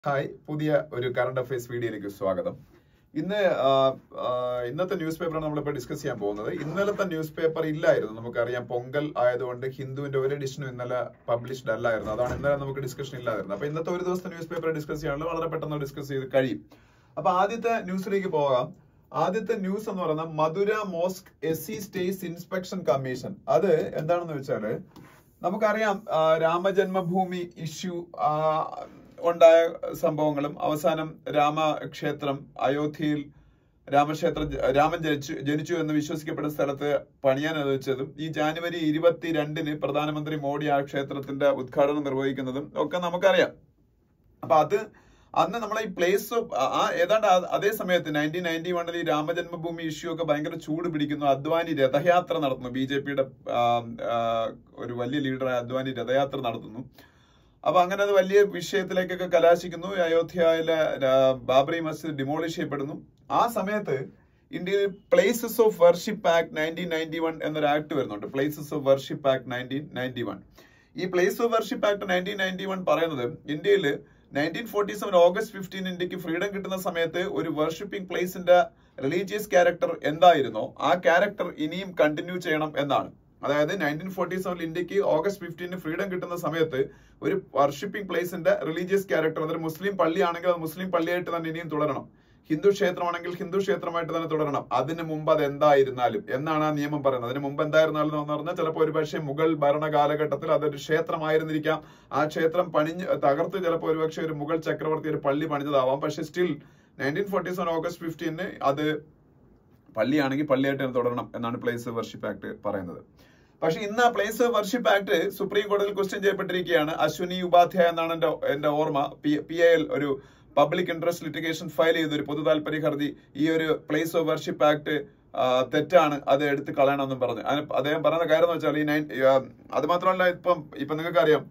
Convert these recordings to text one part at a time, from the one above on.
hi പുതിയ ഒരു current affairs വീഡിയോയിലേക്ക് സ്വാഗതം ഇന്ന് ആ, ആ, ഇന്നത്തെ ന്യൂസ് പേപ്പറാണ് നമ്മളിപ്പോൾ ഡിസ്കസ് ചെയ്യാൻ പോകുന്നത് ഇന്നലത്തെ ന്യൂസ് പേപ്പർ ഇല്ലായിരുന്നു നമുക്കറിയാം പൊങ്കൽ ആയതുകൊണ്ട് ഹിന്ദുവിന്റെ ഒരു എഡിഷനും ഇന്നലെ പബ്ലിഷ്ഡ് അല്ലായിരുന്നു അതാണ് ഇന്നലെ നമുക്ക് ഡിസ്കഷൻ ഇല്ലായിരുന്നു അപ്പൊ ഇന്നത്തെ ഒരു ദിവസത്തെ ന്യൂസ് പേപ്പർ ഡിസ്കസ് ചെയ്യാനുള്ള വളരെ പെട്ടെന്ന് ഡിസ്കസ് ചെയ്ത് കഴിയും അപ്പൊ ആദ്യത്തെ ന്യൂസിലേക്ക് പോകാം ആദ്യത്തെ ന്യൂസ് എന്ന് പറയുന്നത് Mathura mosque S C states inspection commission അത് എന്താണെന്ന് വെച്ചാല് നമുക്കറിയാം ആ, രാമജന്മഭൂമി ഇഷ്യൂ ഉണ്ടായ സംഭവങ്ങളും അവസാനം രാമക്ഷേത്രം അയോധ്യയിൽ രാമക്ഷേത്രം രാമൻ ജനിച്ചു ജനിച്ചു എന്ന് വിശ്വസിക്കപ്പെടുന്ന സ്ഥലത്ത് പണിയാൻ അനുവദിച്ചതും ഈ ജാനുവരി ഇരുപത്തിരണ്ടിന് പ്രധാനമന്ത്രി മോഡി ആ ക്ഷേത്രത്തിന്റെ ഉദ്ഘാടനം നിർവഹിക്കുന്നതും ഒക്കെ നമുക്കറിയാം അപ്പൊ അത് അന്ന് നമ്മളെ ഈ പ്ലേസ് ഓഫ് ആ ഏതാണ്ട് ആ- അതേ സമയത്ത് നയൻറ്റീൻ നയൻറ്റി വണ്ണിൽ ഈ രാമജന്മഭൂമി ഇഷ്യൂ ഒക്കെ ഭയങ്കര ചൂട് പിടിക്കുന്നു അദ്വാനി രഥയാത്ര നടത്തുന്നു ബി ജെ പിയുടെ ഒരു വലിയ ലീഡറായ അദ്വാനി രഥയാത്ര നടത്തുന്നു അപ്പൊ അങ്ങനെ അത് വലിയ വിഷയത്തിലേക്കൊക്കെ കലാശിക്കുന്നു അയോധ്യയിലെ ആ, ബാബറി മസ്ജിദ് ഡിമോളിഷ് ചെയ്യപ്പെടുന്നു ആ സമയത്ത് ഇന്ത്യയിൽ places of worship act nineteen ninety one എന്നൊരു ആക്ട് വരുന്നുണ്ട് places of worship act nineteen ninety one ഈ place of worship act nineteen ninety one പറയുന്നത് ഇന്ത്യയിൽ nineteen forty seven August fifteen ഇന്ത്യക്ക് ഫ്രീഡം കിട്ടുന്ന സമയത്ത് ഒരു വർഷിപ്പിംഗ് പ്ലേസിന്റെ റിലീജിയസ് ക്യാരക്ടർ എന്തായിരുന്നോ ആ ക്യാരക്ടർ ഇനിയും കണ്ടിന്യൂ ചെയ്യണം എന്നാണ് അതായത് നയൻറ്റീൻ ഫോർട്ടി സെവനിൽ ഇന്ത്യക്ക് ഓഗസ്റ്റ് ഫിഫ്റ്റീന് ഫ്രീഡം കിട്ടുന്ന സമയത്ത് ഒരു വർഷിപ്പിംഗ് പ്ലേസിന്റെ റിലീജിയസ് ക്യാരക്ടർ അതൊരു മുസ്ലിം പള്ളിയാണെങ്കിൽ അത് മുസ്ലിം പള്ളിയായിട്ട് തന്നെ ഇനിയും തുടരണം ഹിന്ദു ക്ഷേത്രമാണെങ്കിൽ ഹിന്ദു ക്ഷേത്രമായിട്ട് തന്നെ തുടരണം അതിന് മുമ്പ് അത് എന്തായിരുന്നാലും എന്നാണ് ആ നിയമം പറയുന്നത് അതിന് മുമ്പ് എന്തായിരുന്നാലും എന്ന് പറഞ്ഞാൽ ചിലപ്പോൾ ഒരുപക്ഷെ മുഗൾ ഭരണ കാലഘട്ടത്തിൽ അതൊരു ക്ഷേത്രമായിരുന്നിരിക്കാം ആ ക്ഷേത്രം പണിഞ്ഞ് തകർത്ത് ചിലപ്പോൾ ഒരുപക്ഷെ ഒരു മുഗൾ ചക്രവർത്തി ഒരു പള്ളി പണിഞ്ഞതാവാം പക്ഷെ still nineteen forty seven August ഫിഫ്റ്റീന് അത് പള്ളിയാണെങ്കിൽ പള്ളിയായിട്ട് തന്നെ തുടരണം എന്നാണ് പ്ലേസ് വർഷിപ്പ് ആക്ട് പറയുന്നത് പക്ഷെ ഇന്ന് ആ പ്ലേസ് വർഷിപ്പ് ആക്ട് സുപ്രീം കോടതിയിൽ ക്വസ്റ്റ്യൻ ചെയ്യപ്പെട്ടിരിക്കുകയാണ് അശ്വിനി ഉപാധ്യായ എന്നാണ് എന്റെ എന്റെ ഓർമ്മ പി ഐ എൽ ഒരു പബ്ലിക് ഇൻട്രസ്റ്റ് ലിറ്റിഗേഷൻ ഫയൽ ചെയ്ത ഒരു പൊതു താല്പര്യ ഹർജി ഈ ഒരു പ്ലേസ് ഓഫ് വർഷിപ്പ് ആക്ട് തെറ്റാണ് അത് എടുത്ത് കളയണമെന്നും പറഞ്ഞു അതിന് അദ്ദേഹം പറയുന്ന കാര്യം എന്ന് വെച്ചാൽ ഈ നയൻ അത് മാത്രമല്ല ഇപ്പം ഇപ്പൊ നിങ്ങൾക്ക് അറിയാം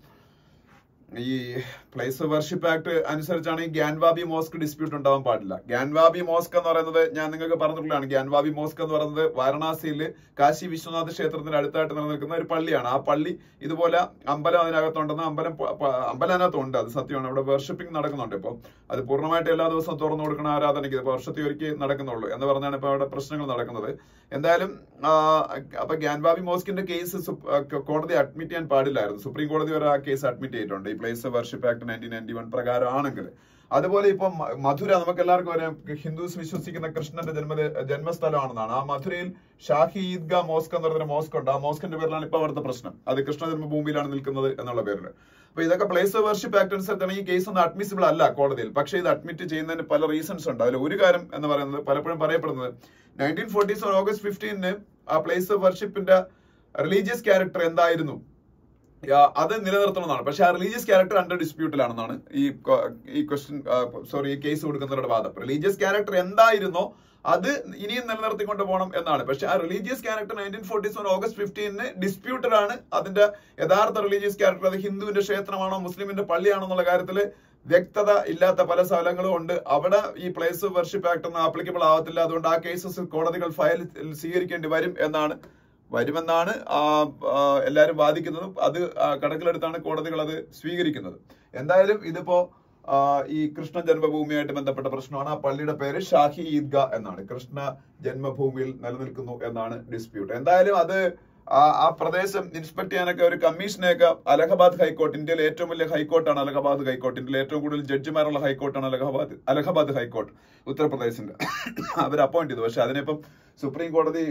ഈ പ്ലേസ് വർഷിപ്പ് ആക്ട് അനുസരിച്ചാണ് ഈ ഗ്യാൻവാബി മോസ്ക് ഡിസ്പ്യൂട്ട് ഉണ്ടാവാൻ പാടില്ല ഗ്യാൻവാബി മോസ്ക് എന്ന് പറയുന്നത് ഞാൻ നിങ്ങൾക്ക് പറഞ്ഞിട്ടുള്ളതാണ് ഗ്യാൻവാബി മോസ്ക് എന്ന് പറയുന്നത് വാരണാസിയിൽ കാശി വിശ്വനാഥ ക്ഷേത്രത്തിന്റെ അടുത്തായിട്ട് നിലനിൽക്കുന്ന ഒരു പള്ളിയാണ് ആ പള്ളി ഇതുപോലെ അമ്പലം അതിനകത്തുണ്ടെന്ന് അമ്പലം പ- പ- അമ്പലം അതിനകത്തുണ്ട് അത് സത്യമാണ് അവിടെ വർഷിപ്പിംഗ് നടക്കുന്നുണ്ട് ഇപ്പൊ അത് പൂർണ്ണമായിട്ട് എല്ലാ ദിവസവും തുറന്നു കൊടുക്കുന്ന ആരാധനയ്ക്ക് ഇത് വർഷത്തിൽ ഒരിക്കൽ നടക്കുന്നുള്ളൂ എന്ന് പറഞ്ഞാണ് ഇപ്പൊ അവിടെ പ്രശ്നങ്ങൾ നടക്കുന്നത് എന്തായാലും ആ, അപ്പൊ ഗ്യാൻവാബി മോസ്കിന്റെ കേസ് കോടതി അഡ്മിറ്റ് ചെയ്യാൻ പാടില്ലായിരുന്നു സുപ്രീം കോടതി വരെ ആ കേസ് അഡ്മിറ്റ് ചെയ്തിട്ടുണ്ട് ഈ place worship act nineteen ninety one പ്രകാരം ആണെങ്കിൽ അതുപോലെ ഇപ്പൊ മ- മധുര നമുക്ക് എല്ലാവർക്കും അറിയാം ഹിന്ദുസ് വിശ്വസിക്കുന്ന കൃഷ്ണന്റെ ജന്മ ജന്മസ്ഥലമാണെന്നാണ് ആ മധുരയിൽ ഷാഹി ഈദ്ഗാ മോസ്ക് എന്ന് പറയുന്ന മോസ്ക് ഉണ്ട് ആ മോസ്കിന്റെ പേരിലാണ് ഇപ്പൊ അവിടുത്തെ പ്രശ്നം അത് കൃഷ്ണ ജന്മഭൂമിയിലാണ് നിൽക്കുന്നത് എന്നുള്ള പേരിൽ അപ്പൊ ഇതൊക്കെ പ്ലേസ് ഓഫ് വർഷിപ്പ് ആക്ട് അനുസരിച്ചാണ് ഈ കേസ് ഒന്നും അഡ്മിസിബിൾ അല്ല കോടതിയിൽ പക്ഷേ ഇത് അഡ്മിറ്റ് ചെയ്യുന്നതിന് പല റീസൺസ് ഉണ്ട് അതിൽ ഒരു കാര്യം എന്ന് പറയുന്നത് പലപ്പോഴും പറയപ്പെടുന്നത് നയൻറ്റീൻ ഫോർട്ടി സെവൻ ഓഗസ്റ്റ് ഫിഫ്റ്റീനിന് ആ പ്ലേസ് ഓഫ് വർഷിപ്പിന്റെ റിലീജിയസ് ക്യാരക്ടർ എന്തായിരുന്നു ആ, അത് നിലനിർത്തണമെന്നാണ് പക്ഷെ ആ റിലീജിയസ് ക്യാരക്ടർ അണ്ടർ ഡിസ്പ്യൂട്ടിലാണെന്നാണ് ഈ കൊ- ഈ ക്വസ്റ്റ്യൻ സോറി ഈ കേസ് കൊടുക്കുന്നവരുടെ വാദം റിലീജിയസ് ക്യാരക്ടർ എന്തായിരുന്നോ അത് ഇനിയും നിലനിർത്തിക്കൊണ്ട് പോകണം എന്നാണ് പക്ഷെ ആ religious character nineteen forty seven August ഫിഫ്റ്റീനിന് ഡിസ്പ്യൂട്ടഡ് ആണ് അതിന്റെ യഥാർത്ഥ റിലീജിയസ് ക്യാരക്ടർ അത് ഹിന്ദുവിന്റെ ക്ഷേത്രമാണോ മുസ്ലിമിന്റെ പള്ളിയാണോ എന്നുള്ള കാര്യത്തിൽ വ്യക്തത ഇല്ലാത്ത പല സ്ഥലങ്ങളും ഉണ്ട് അവിടെ ഈ പ്ലേസ് ഓഫ് വർഷിപ്പ് ആക്ട് ഒന്നും ആപ്ലിക്കബിൾ ആവത്തില്ല അതുകൊണ്ട് ആ കേസസ് കോടതികൾ ഫയൽ സ്വീകരിക്കേണ്ടി വരും എന്നാണ് വരുമെന്നാണ് ആ, ആ, എല്ലാവരും വാദിക്കുന്നതും അത് ആ, കണക്കിലെടുത്താണ് കോടതികൾ അത് സ്വീകരിക്കുന്നത് എന്തായാലും ഇതിപ്പോ ആ, ഈ കൃഷ്ണ ജന്മഭൂമിയായിട്ട് ബന്ധപ്പെട്ട പ്രശ്നമാണ് ആ പള്ളിയുടെ പേര് ഷാഹി ഈദ്ഗാ എന്നാണ് കൃഷ്ണ ജന്മഭൂമിയിൽ നിലനിൽക്കുന്നു എന്നാണ് ഡിസ്പ്യൂട്ട് എന്തായാലും അത് ആ ആ പ്രദേശം ഇൻസ്പെക്ട് ചെയ്യാനൊക്കെ ഒരു കമ്മീഷനെയൊക്കെ അലഹബാദ് ഹൈക്കോർട്ട് ഇന്ത്യയിലെ ഏറ്റവും വലിയ ഹൈക്കോർട്ടാണ് അലഹബാദ് ഹൈക്കോർട്ട് ഇന്ത്യയിലെ ഏറ്റവും കൂടുതൽ ജഡ്ജിമാരുള്ള ഹൈക്കോർട്ടാണ് അലഹബാദ് അലഹബാദ് ഹൈക്കോർട്ട് ഉത്തർപ്രദേശിന്റെ അവർ അപ്പോയിന്റ് ചെയ്തു പക്ഷെ അതിനിപ്പം സുപ്രീം കോടതി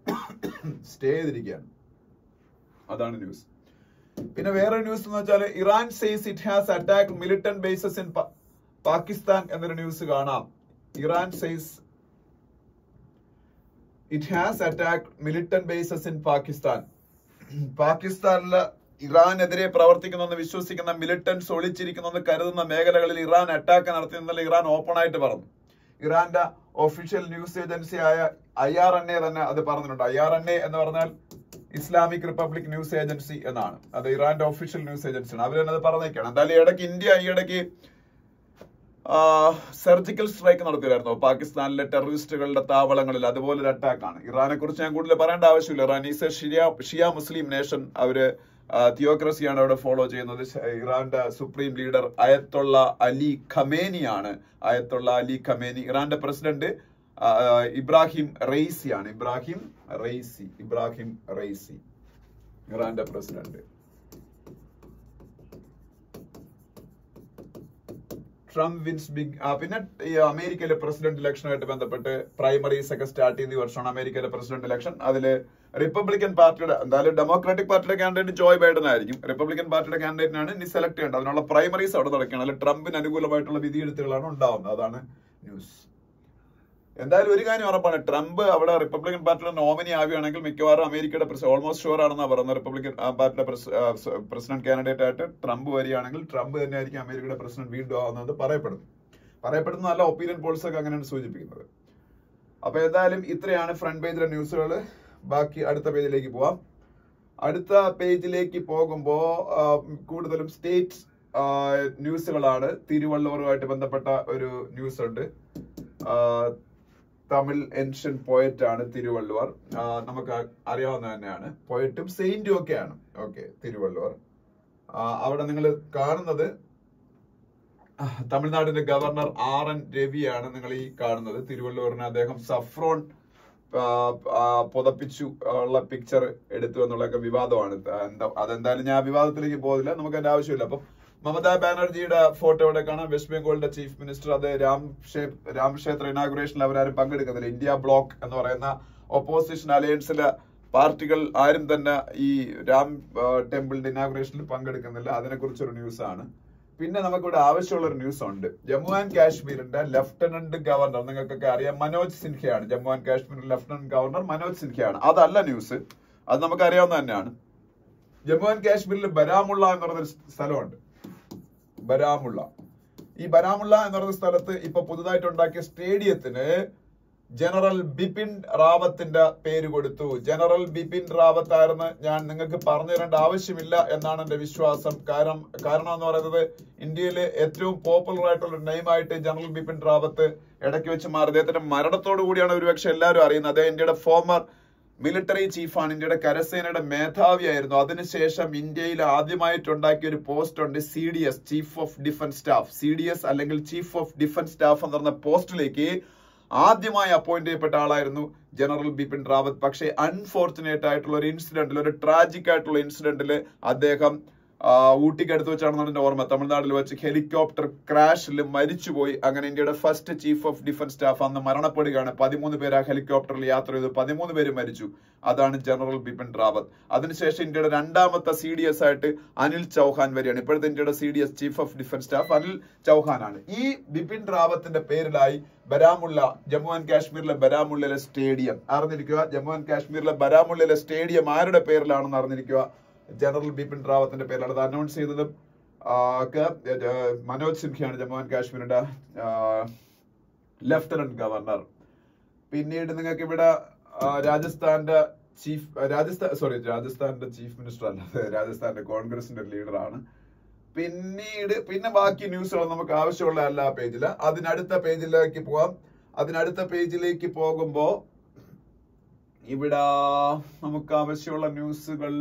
സ്റ്റേ ചെയ്തിരിക്കുകയാണ് അതാണ് ന്യൂസ് പിന്നെ വേറെ ന്യൂസ് എന്ന് വെച്ചാൽ Iran says it has attack militant bases in Pakistan എന്നൊരു ന്യൂസ് കാണാം Iran says it has attack militant bases in Pakistan പാകിസ്ഥാനില് ഇറാനെതിരെ പ്രവർത്തിക്കുന്നെന്ന് വിശ്വസിക്കുന്ന മിലിറ്റൻസ് ഒളിച്ചിരിക്കുന്നെന്ന് കരുതുന്ന മേഖലകളിൽ ഇറാൻ അറ്റാക്ക് നടത്തിയെന്നല്ല ഇറാൻ ഓപ്പൺ ആയിട്ട് പറഞ്ഞു ഇറാന്റെ ഒഫീഷ്യൽ ന്യൂസ് ഏജൻസിയായ ഐ ആർ എൻ എ തന്നെ അത് പറഞ്ഞിട്ടുണ്ട് ഐ ആർ എൻ എ എന്ന് പറഞ്ഞാൽ ഇസ്ലാമിക് റിപ്പബ്ലിക് ന്യൂസ് ഏജൻസി എന്നാണ് അത് ഇറാന്റെ ഒഫീഷ്യൽ ന്യൂസ് ഏജൻസിയാണ് അവർ തന്നെ അത് പറഞ്ഞേക്കാണ് എന്തായാലും ഈ ഇടയ്ക്ക് ഇന്ത്യ ഈ ഇടയ്ക്ക് സർജിക്കൽ സ്ട്രൈക്ക് നടത്തിയായിരുന്നു പാകിസ്ഥാനിലെ ടെററിസ്റ്റുകളുടെ താവളങ്ങളിൽ അതുപോലെ ഒരു അറ്റാക്കാണ് ഇറാനെ കുറിച്ച് ഞാൻ കൂടുതൽ പറയേണ്ട ആവശ്യമില്ല Iran is a Shia Shia Muslim nation അവര് തിയോക്രസിയാണ് അവിടെ ഫോളോ ചെയ്യുന്നത് ശ- ഇറാന്റെ സുപ്രീം ലീഡർ അയത്തുള്ള അലി ഖമേനിയാണ് അയത്തുള്ള അലി ഖമേനി ഇറാന്റെ പ്രസിഡന്റ് ആ, ഇബ്രാഹിം റെയ്സിയാണ് ഇബ്രാഹിം റെയ്സി ഇബ്രാഹിം റെയ്സി ഇറാന്റെ പ്രസിഡന്റ് ട്രംപ് വിൻസ് ബിഗ് ആ, പിന്നെ ഈ അമേരിക്കയിലെ പ്രസിഡന്റ് ഇലക്ഷനുമായിട്ട് ബന്ധപ്പെട്ട് പ്രൈമറീസ് ഒക്കെ സ്റ്റാർട്ട് ചെയ്ത ഈ വർഷമാണ് അമേരിക്കയിലെ പ്രസിഡന്റ് ഇലക്ഷൻ അതില് റിപ്പബ്ലിക്കൻ പാർട്ടിയുടെ എന്തായാലും ഡെമോക്രാറ്റിക് പാർട്ടിയുടെ കാൻഡിഡേറ്റ് ജോയ് ബൈഡൻ ആയിരിക്കും റിപ്പബ്ലിക്കൻ പാർട്ടിയുടെ കാൻഡിഡേറ്റിനാണ് ഇനി സെലക്ട് ചെയ്യേണ്ടത് അതിനുള്ള പ്രൈമറീസ് അവിടെ നടക്കുകയാണ് അതിൽ ട്രംപിന് അനുകൂലമായിട്ടുള്ള വിധിയെഴുത്തുകളാണ് ഉണ്ടാവുന്നത് അതാണ് ന്യൂസ് എന്തായാലും ഒരു കാര്യം ഉറപ്പാണ് ട്രംപ് അവിടെ റിപ്പബ്ലിക്കൻ പാർട്ടിയുടെ നോമിനി ആവുകയാണെങ്കിൽ മിക്കവാറും അമേരിക്കയുടെ ഓൾമോസ്റ്റ് ഷുവർ ആണെന്നാണ് പറയുന്നത് റിപ്പബ്ലിക്കൻ ആ, പാർട്ടിയുടെ പ്രസിഡന്റ് കാൻഡിഡേറ്റ് ആയിട്ട് ട്രംപ് വരികയാണെങ്കിൽ ട്രംപ് തന്നെയായിരിക്കും അമേരിക്കയുടെ പ്രസിഡന്റ് വീണ്ടും ആവുന്നത് പറയപ്പെടുന്നു പറയപ്പെടുന്ന നല്ല ഒപ്പീനിയൻ പോൾസ് ഒക്കെ അങ്ങനെയാണ് സൂചിപ്പിക്കുന്നത് അപ്പൊ എന്തായാലും ഇത്രയാണ് ഫ്രണ്ട് പേജിലെ ന്യൂസുകൾ ബാക്കി അടുത്ത പേജിലേക്ക് പോവാം അടുത്ത പേജിലേക്ക് പോകുമ്പോ ആ, കൂടുതലും സ്റ്റേറ്റ് ന്യൂസുകളാണ് തിരുവള്ളൂരുമായിട്ട് ബന്ധപ്പെട്ട ഒരു ന്യൂസ് ഉണ്ട് ആ, തമിഴ് ഏൻഷ്യൻ പോയറ്റ് ആണ് തിരുവള്ളുവർ ആ, നമുക്ക് അറിയാവുന്ന തന്നെയാണ് പോയറ്റും സെയിന്റും ഒക്കെയാണ് ഓക്കെ തിരുവള്ളുവർ ആ, അവിടെ നിങ്ങൾ കാണുന്നത് ആ, തമിഴ്നാടിന്റെ ഗവർണർ ആർ എൻ രവിയാണ് നിങ്ങൾ ഈ കാണുന്നത് തിരുവള്ളൂരിന് അദ്ദേഹം സഫ്രോൺ ആ, ആ, പുതപ്പിച്ചു ഉള്ള പിക്ചർ എടുത്തു എന്നുള്ളതൊക്കെ വിവാദമാണ് ത- എന്താ അതെന്തായാലും ഞാൻ ആ വിവാദത്തിലേക്ക് പോകുന്നില്ല നമുക്ക് അതിന്റെ ആവശ്യമില്ല അപ്പം മമതാ ബാനർജിയുടെ ഫോട്ടോ ഇവിടെ കാണാം വെസ്റ്റ് ബംഗാളിന്റെ ചീഫ് മിനിസ്റ്റർ അത് രാം ക്ഷേ- രാമക്ഷേത്ര ഇനാഗുറേഷനിൽ അവരാരും പങ്കെടുക്കുന്നില്ല ഇന്ത്യ ബ്ലോക്ക് എന്ന് പറയുന്ന ഓപ്പോസിഷൻ അലയൻസിലെ പാർട്ടികൾ ആരും തന്നെ ഈ രാം ആ, ടെമ്പിളിന്റെ ഇനാഗുറേഷനിൽ പങ്കെടുക്കുന്നില്ല അതിനെക്കുറിച്ച് ഒരു ന്യൂസ് ആണ് പിന്നെ നമുക്കിവിടെ ആവശ്യമുള്ള ഒരു ന്യൂസ് ഉണ്ട് ജമ്മു ആൻഡ് കാശ്മീരിന്റെ ലഫ്റ്റനന്റ് ഗവർണർ നിങ്ങൾക്കൊക്കെ അറിയാം മനോജ് സിൻഹയാണ് ജമ്മു ആൻഡ് കാശ്മീരിന്റെ ലഫ്റ്റനന്റ് ഗവർണർ മനോജ് സിൻഹയാണ് അതല്ല ന്യൂസ് അത് നമുക്ക് അറിയാവുന്ന തന്നെയാണ് ജമ്മു ആൻഡ് കാശ്മീരിൽ ബരാമുള്ള എന്ന് പറയുന്ന സ്ഥലമുണ്ട് ബരാമുള്ള ഈ ബരാമുള്ള എന്ന് പറയുന്ന സ്ഥലത്ത് ഇപ്പൊ പുതുതായിട്ട് ഉണ്ടാക്കിയ സ്റ്റേഡിയത്തിന് ജനറൽ ബിപിൻ റാവത്തിന്റെ പേര് കൊടുത്തു ജനറൽ ബിപിൻ റാവത്ത് ആയിരുന്നു ഞാൻ നിങ്ങൾക്ക് പറഞ്ഞു തരേണ്ട ആവശ്യമില്ല എന്നാണ് എന്റെ വിശ്വാസം കാരണം കാരണം എന്ന് പറയുന്നത് ഇന്ത്യയിലെ ഏറ്റവും പോപ്പുലർ ആയിട്ടുള്ള ഒരു നെയിമായിട്ട് ജനറൽ ബിപിൻ റാവത്ത് ഇടയ്ക്ക് വെച്ച് മാറി അദ്ദേഹത്തിന്റെ മരണത്തോടു കൂടിയാണ് ഒരുപക്ഷെ എല്ലാവരും അറിയുന്നത് അദ്ദേഹം ഇന്ത്യയുടെ ഫോമർ മിലിറ്ററി ചീഫാണ് ഇന്ത്യയുടെ കരസേനയുടെ മേധാവിയായിരുന്നു അതിനുശേഷം ഇന്ത്യയിൽ ആദ്യമായിട്ടുണ്ടാക്കിയ ഒരു പോസ്റ്റ് ഉണ്ട് C D S chief of defence staff C D S അല്ലെങ്കിൽ ചീഫ് ഓഫ് ഡിഫൻസ് സ്റ്റാഫ് എന്ന് പറഞ്ഞ പോസ്റ്റിലേക്ക് ആദ്യമായി അപ്പോയിന്റ് ചെയ്യപ്പെട്ട ആളായിരുന്നു ജനറൽ ബിപിൻ റാവത്ത് പക്ഷേ അൺഫോർച്ചുനേറ്റ് ആയിട്ടുള്ള ഒരു ഇൻസിഡന്റിൽ ഒരു ട്രാജിക് ആയിട്ടുള്ള ഇൻസിഡന്റിൽ അദ്ദേഹം ആ, ഊട്ടിക്കടുത്ത് വെച്ചാണെന്നാണ് എന്റെ ഓർമ്മ തമിഴ്നാട്ടിൽ വെച്ച് ഹെലികോപ്റ്റർ ക്രാഷിൽ മരിച്ചുപോയി അങ്ങനെ ഇന്ത്യയുടെ first chief of defence staff അന്ന് മരണപ്പെടുകയാണ് പതിമൂന്ന് പേര് ആ ഹെലികോപ്റ്ററിൽ യാത്ര ചെയ്തു പതിമൂന്ന് പേര് മരിച്ചു അതാണ് ജനറൽ ബിപിൻ റാവത്ത് അതിനുശേഷം ഇന്ത്യയുടെ രണ്ടാമത്തെ സി ഡി എസ് ആയിട്ട് അനിൽ ചൗഹാൻ വരികയാണ് ഇപ്പോഴത്തെ ഇന്ത്യയുടെ C D S chief of defence staff Anil ചൗഹാനാണ് ഈ ബിപിൻ റാവത്തിന്റെ പേരിലായി ബരാമുള്ള ജമ്മു ആൻഡ് കാശ്മീരിലെ ബരാമുള്ളയിലെ സ്റ്റേഡിയം അറിഞ്ഞിരിക്കുക ജമ്മു ആൻഡ് കാശ്മീരിലെ ബരാമുള്ളയിലെ സ്റ്റേഡിയം ആരുടെ പേരിലാണെന്ന് അറിഞ്ഞിരിക്കുക ജനറൽ ബിപിൻ റാവത്തിന്റെ പേരിലാണ് അത് അനൗൺസ് ചെയ്തത് ആ, ഒക്കെ, ഏ, മനോജ് സിൻഹയാണ് ജമ്മു ആൻഡ് കാശ്മീരിന്റെ ലഫ്റ്റനന്റ് ഗവർണർ പിന്നീട് നിങ്ങൾക്ക് ഇവിടെ ആ, രാജസ്ഥാന്റെ ചീഫ് രാജസ്ഥാൻ സോറി രാജസ്ഥാന്റെ ചീഫ് മിനിസ്റ്റർ അല്ല രാജസ്ഥാന്റെ കോൺഗ്രസിന്റെ ലീഡറാണ് പിന്നീട് പിന്നെ ബാക്കി ന്യൂസുകൾ നമുക്ക് ആവശ്യമുള്ള എല്ലാ പേജില് അതിനടുത്ത പേജിലേക്ക് പോവാം അതിനടുത്ത പേജിലേക്ക് പോകുമ്പോ ഇവിടെ നമുക്ക് ആവശ്യമുള്ള ന്യൂസുകൾ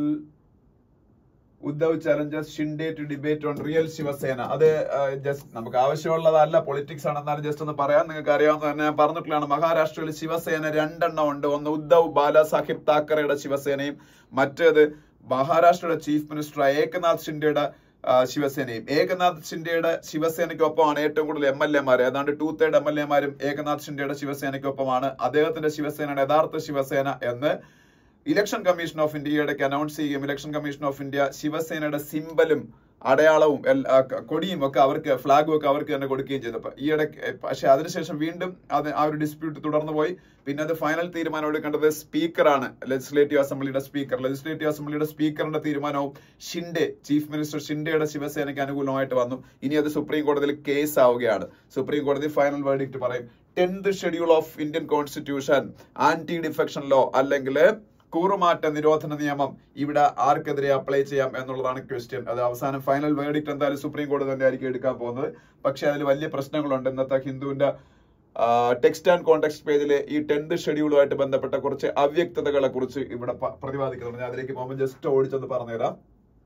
Uddhav challenges Shinde to debate on real Shiv Sena അത് ജസ്റ്റ് നമുക്ക് ആവശ്യമുള്ളതല്ല പൊളിറ്റിക്സ് ആണെന്നാലും ജസ്റ്റ് ഒന്ന് പറയാം നിങ്ങൾക്ക് അറിയാവുന്ന തന്നെ ഞാൻ പറഞ്ഞിട്ടുള്ളതാണ് മഹാരാഷ്ട്രയിൽ ശിവസേന രണ്ടെണ്ണം ഉണ്ട് ഒന്ന് ഉദ്ധവ് ബാലാസാഹിബ് താക്കറയുടെ ശിവസേനയും മറ്റേത് മഹാരാഷ്ട്രയുടെ ചീഫ് മിനിസ്റ്റർ ഏകനാഥ് ഷിൻഡെയുടെ ആ, ശിവസേനയും ഏകനാഥ് ഷിൻഡെയുടെ ശിവസേനയ്ക്കൊപ്പമാണ് ഏറ്റവും കൂടുതൽ എം എൽ എമാർ ഏതാണ്ട് ടു തേർഡ് എം എൽ എമാരും ഏകനാഥ് ഷിൻഡെയുടെ ശിവസേനയ്ക്കൊപ്പമാണ് അദ്ദേഹത്തിന്റെ ശിവസേനയുടെ യഥാർത്ഥ ശിവസേന എന്ന് ഇലക്ഷൻ കമ്മീഷൻ ഓഫ് ഇന്ത്യ ഇടയ്ക്ക് അനൗൺസ് ചെയ്യുകയും ഇലക്ഷൻ കമ്മീഷൻ ഓഫ് ഇന്ത്യ ശിവസേനയുടെ സിമ്പലും അടയാളവും എൽ- ആ, ക- കൊടിയും ഒക്കെ അവർക്ക് ഫ്ലാഗും ഒക്കെ അവർക്ക് തന്നെ കൊടുക്കുകയും ചെയ്തു അപ്പൊ ഈ ഇടയ്ക്ക് പക്ഷെ അതിനുശേഷം വീണ്ടും അത് ആ ഒരു ഡിസ്പ്യൂട്ട് തുടർന്നു പോയി പിന്നെ അത് ഫൈനൽ തീരുമാനം എടുക്കേണ്ടത് സ്പീക്കറാണ് ലെജിസ്ലേറ്റീവ് അസംബ്ലിയുടെ സ്പീക്കർ ലെജിസ്ലേറ്റീവ് അസംബ്ലിയുടെ സ്പീക്കറിന്റെ തീരുമാനവും ഷിൻഡെ ചീഫ് മിനിസ്റ്റർ ഷിൻഡെയുടെ ശിവസേനയ്ക്ക് അനുകൂലമായിട്ട് വന്നു ഇനി അത് സുപ്രീം കോടതിയിൽ കേസ് ആവുകയാണ് സുപ്രീം കോടതി ഫൈനൽ വേർഡിക്റ്റ് പറയും tenth schedule of Indian constitution anti defection law അല്ലെങ്കിൽ കൂറുമാറ്റ നിരോധന നിയമം ഇവിടെ ആർക്കെതിരെ അപ്ലൈ ചെയ്യാം എന്നുള്ളതാണ് ക്വസ്റ്റ്യൻ അത് അവസാനം ഫൈനൽ വേർഡിക്റ്റ് എന്തായാലും സുപ്രീം കോടതി തന്നെ ആയിരിക്കും എടുക്കാൻ പോകുന്നത് പക്ഷെ അതിൽ വലിയ പ്രശ്നങ്ങളുണ്ട് ഇന്നത്തെ ഹിന്ദുവിന്റെ ടെക്സ്റ്റ് ആൻഡ് കോണ്ടെക്സ്റ്റ് പേജിലെ ഈ ടെൻത്ത് ഷെഡ്യൂളുമായിട്ട് ബന്ധപ്പെട്ട കുറച്ച് അവ്യക്തതകളെ കുറിച്ച് ഇവിടെ പ- പ്രതിപാദിക്കുന്നുണ്ട് ഞാൻ അതിലേക്ക് പോകുമ്പോൾ ജസ്റ്റ് ഓടിച്ചൊന്ന് പറഞ്ഞുതരാം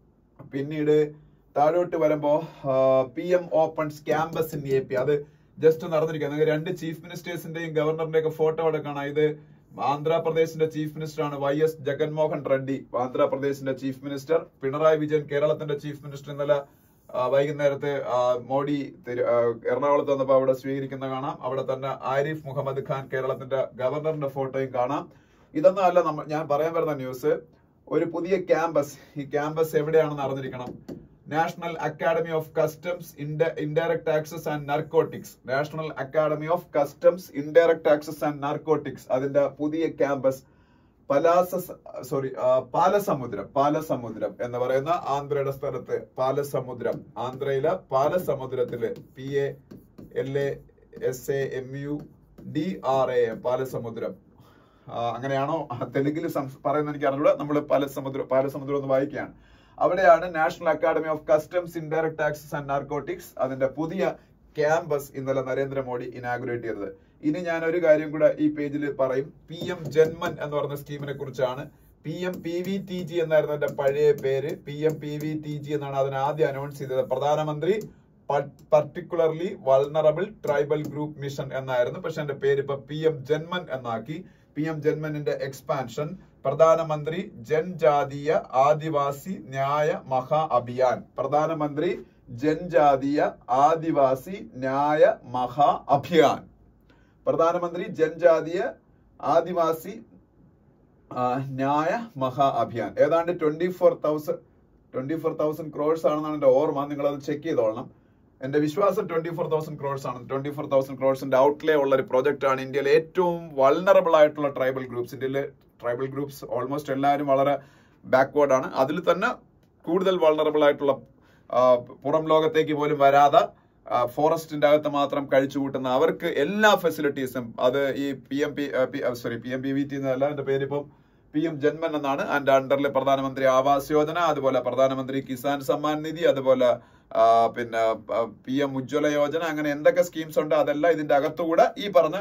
പിന്നീട് താഴോട്ട് വരുമ്പോ P M opens campus in A P അത് ജസ്റ്റ് നടന്നിരിക്കുക നിങ്ങൾക്ക് രണ്ട് ചീഫ് മിനിസ്റ്റേഴ്സിന്റെയും ഗവർണറിന്റെയും ഒക്കെ ഫോട്ടോ അവിടെ കാണാം ഇത് ആന്ധ്രാപ്രദേശിന്റെ ചീഫ് മിനിസ്റ്റർ ആണ് വൈ എസ് ജഗൻമോഹൻ റെഡ്ഡി ആന്ധ്രാപ്രദേശിന്റെ ചീഫ് മിനിസ്റ്റർ പിണറായി വിജയൻ കേരളത്തിന്റെ ചീഫ് മിനിസ്റ്റർ ഇന്നലെ ആ, വൈകുന്നേരത്ത് ആ, മോഡി തിരു- ആ, എറണാകുളത്ത് വന്നപ്പോൾ അവിടെ സ്വീകരിക്കുന്ന കാണാം അവിടെ തന്നെ ആരിഫ് മുഹമ്മദ് ഖാൻ കേരളത്തിന്റെ ഗവർണറിന്റെ ഫോട്ടോയും കാണാം ഇതൊന്നും അല്ല നമ്മൾ ഞാൻ പറയാൻ വരുന്ന ന്യൂസ് ഒരു പുതിയ ക്യാമ്പസ് ഈ ക്യാമ്പസ് എവിടെയാണെന്ന് അറിഞ്ഞിരിക്കണം national academy of customs indirect taxes and narcotics national academy of customs indirect taxes and narcotics അതിന്റെ പുതിയ ക്യാമ്പസ് പലാസ സോറി പാലസമുദ്രം പാലസമുദ്രം എന്ന് പറയുന്ന ആന്ധ്രയുടെ സ്ഥലത്ത് പാലസമുദ്രം ആന്ധ്രയിലെ പാലസമുദ്രത്തില് P A L A S A M U D R A Palasamudram ആ, അങ്ങനെയാണോ തെലുങ്കിൽ പറയുന്ന എനിക്ക് അറിഞ്ഞൂടെ നമ്മൾ പാലസമുദ്രം പാലസമുദ്രം ഒന്ന് വായിക്കുകയാണ് അവിടെയാണ് national academy of customs indirect taxes and narcotics അതിന്റെ പുതിയ ക്യാമ്പസ് ഇന്നലെ നരേന്ദ്രമോദി ഇനാഗുറേറ്റ് ചെയ്തത് ഇനി ഞാൻ ഒരു കാര്യം കൂടെ ഈ പേജിൽ പറയും പി എം ജന്മൻ എന്ന് പറഞ്ഞ സ്കീമിനെ കുറിച്ചാണ് P M P V T G എന്നായിരുന്നു എന്റെ പഴയ പേര് P M P V T G എന്നാണ് അതിന് ആദ്യം അനൗൺസ് ചെയ്തത് പ്രധാനമന്ത്രി particularly vulnerable tribal group mission എന്നായിരുന്നു പക്ഷെ എന്റെ പേര് ഇപ്പൊ പി എം ജന്മൻ എന്നാക്കി പി എം ജന്മനിന്റെ എക്സ്പാൻഷൻ പ്രധാനമന്ത്രി ജൻജാതീയ ആദിവാസി ന്യായ മഹാ അഭിയാൻ പ്രധാനമന്ത്രി ജൻജാതീയ ആദിവാസി ന്യായ മഹാ അഭിയാൻ പ്രധാനമന്ത്രി ജൻജാതീയ ആദിവാസി ആ, ന്യായ മഹാ അഭിയാൻ ഏതാണ്ട് twenty four thousand twenty four thousand crores ആണെന്നാണ് എന്റെ ഓർമ്മ നിങ്ങൾ അത് ചെക്ക് ചെയ്തോളണം എന്റെ വിശ്വാസം ട്വന്റി ഫോർ തൗസൻഡ് ക്രോഡ്സ് ആണ് ട്വന്റി ഫോർ തൗസൻഡ് ക്രോഡ്സിന്റെ ഔട്ട്ലേ ഉള്ള ഒരു പ്രോജക്റ്റ് ആണ് ഇന്ത്യയിലെ ഏറ്റവും വൾണറബിൾ ആയിട്ടുള്ള ട്രൈബൽ ഗ്രൂപ്പ്സ് ഇന്ത്യയിലെ ട്രൈബൽ ഗ്രൂപ്പ്സ് ഓൾമോസ്റ്റ് എല്ലാവരും വളരെ ബാക്ക്വേർഡ് ആണ് അതിൽ തന്നെ കൂടുതൽ വൾണറബിൾ ആയിട്ടുള്ള ആ, പുറം ലോകത്തേക്ക് പോലും വരാതെ ഫോറസ്റ്റിന്റെ അകത്ത് മാത്രം കഴിച്ചു കൂട്ടുന്ന അവർക്ക് എല്ലാ ഫെസിലിറ്റീസും അത് ഈ P M P sorry P M P V T എന്നല്ല എന്റെ പേര് ഇപ്പം പി എം ജന്മൻ എന്നാണ് അതിന്റെ അണ്ടറിൽ പ്രധാനമന്ത്രി ആവാസ് യോജന അതുപോലെ പ്രധാനമന്ത്രി കിസാൻ സമ്മാൻ നിധി അതുപോലെ ആ, പിന്നെ പി എം ഉജ്ജ്വല യോജന അങ്ങനെ എന്തൊക്കെ സ്കീംസ് ഉണ്ട് അതെല്ലാം ഇതിന്റെ അകത്തുകൂടെ ഈ പറഞ്ഞ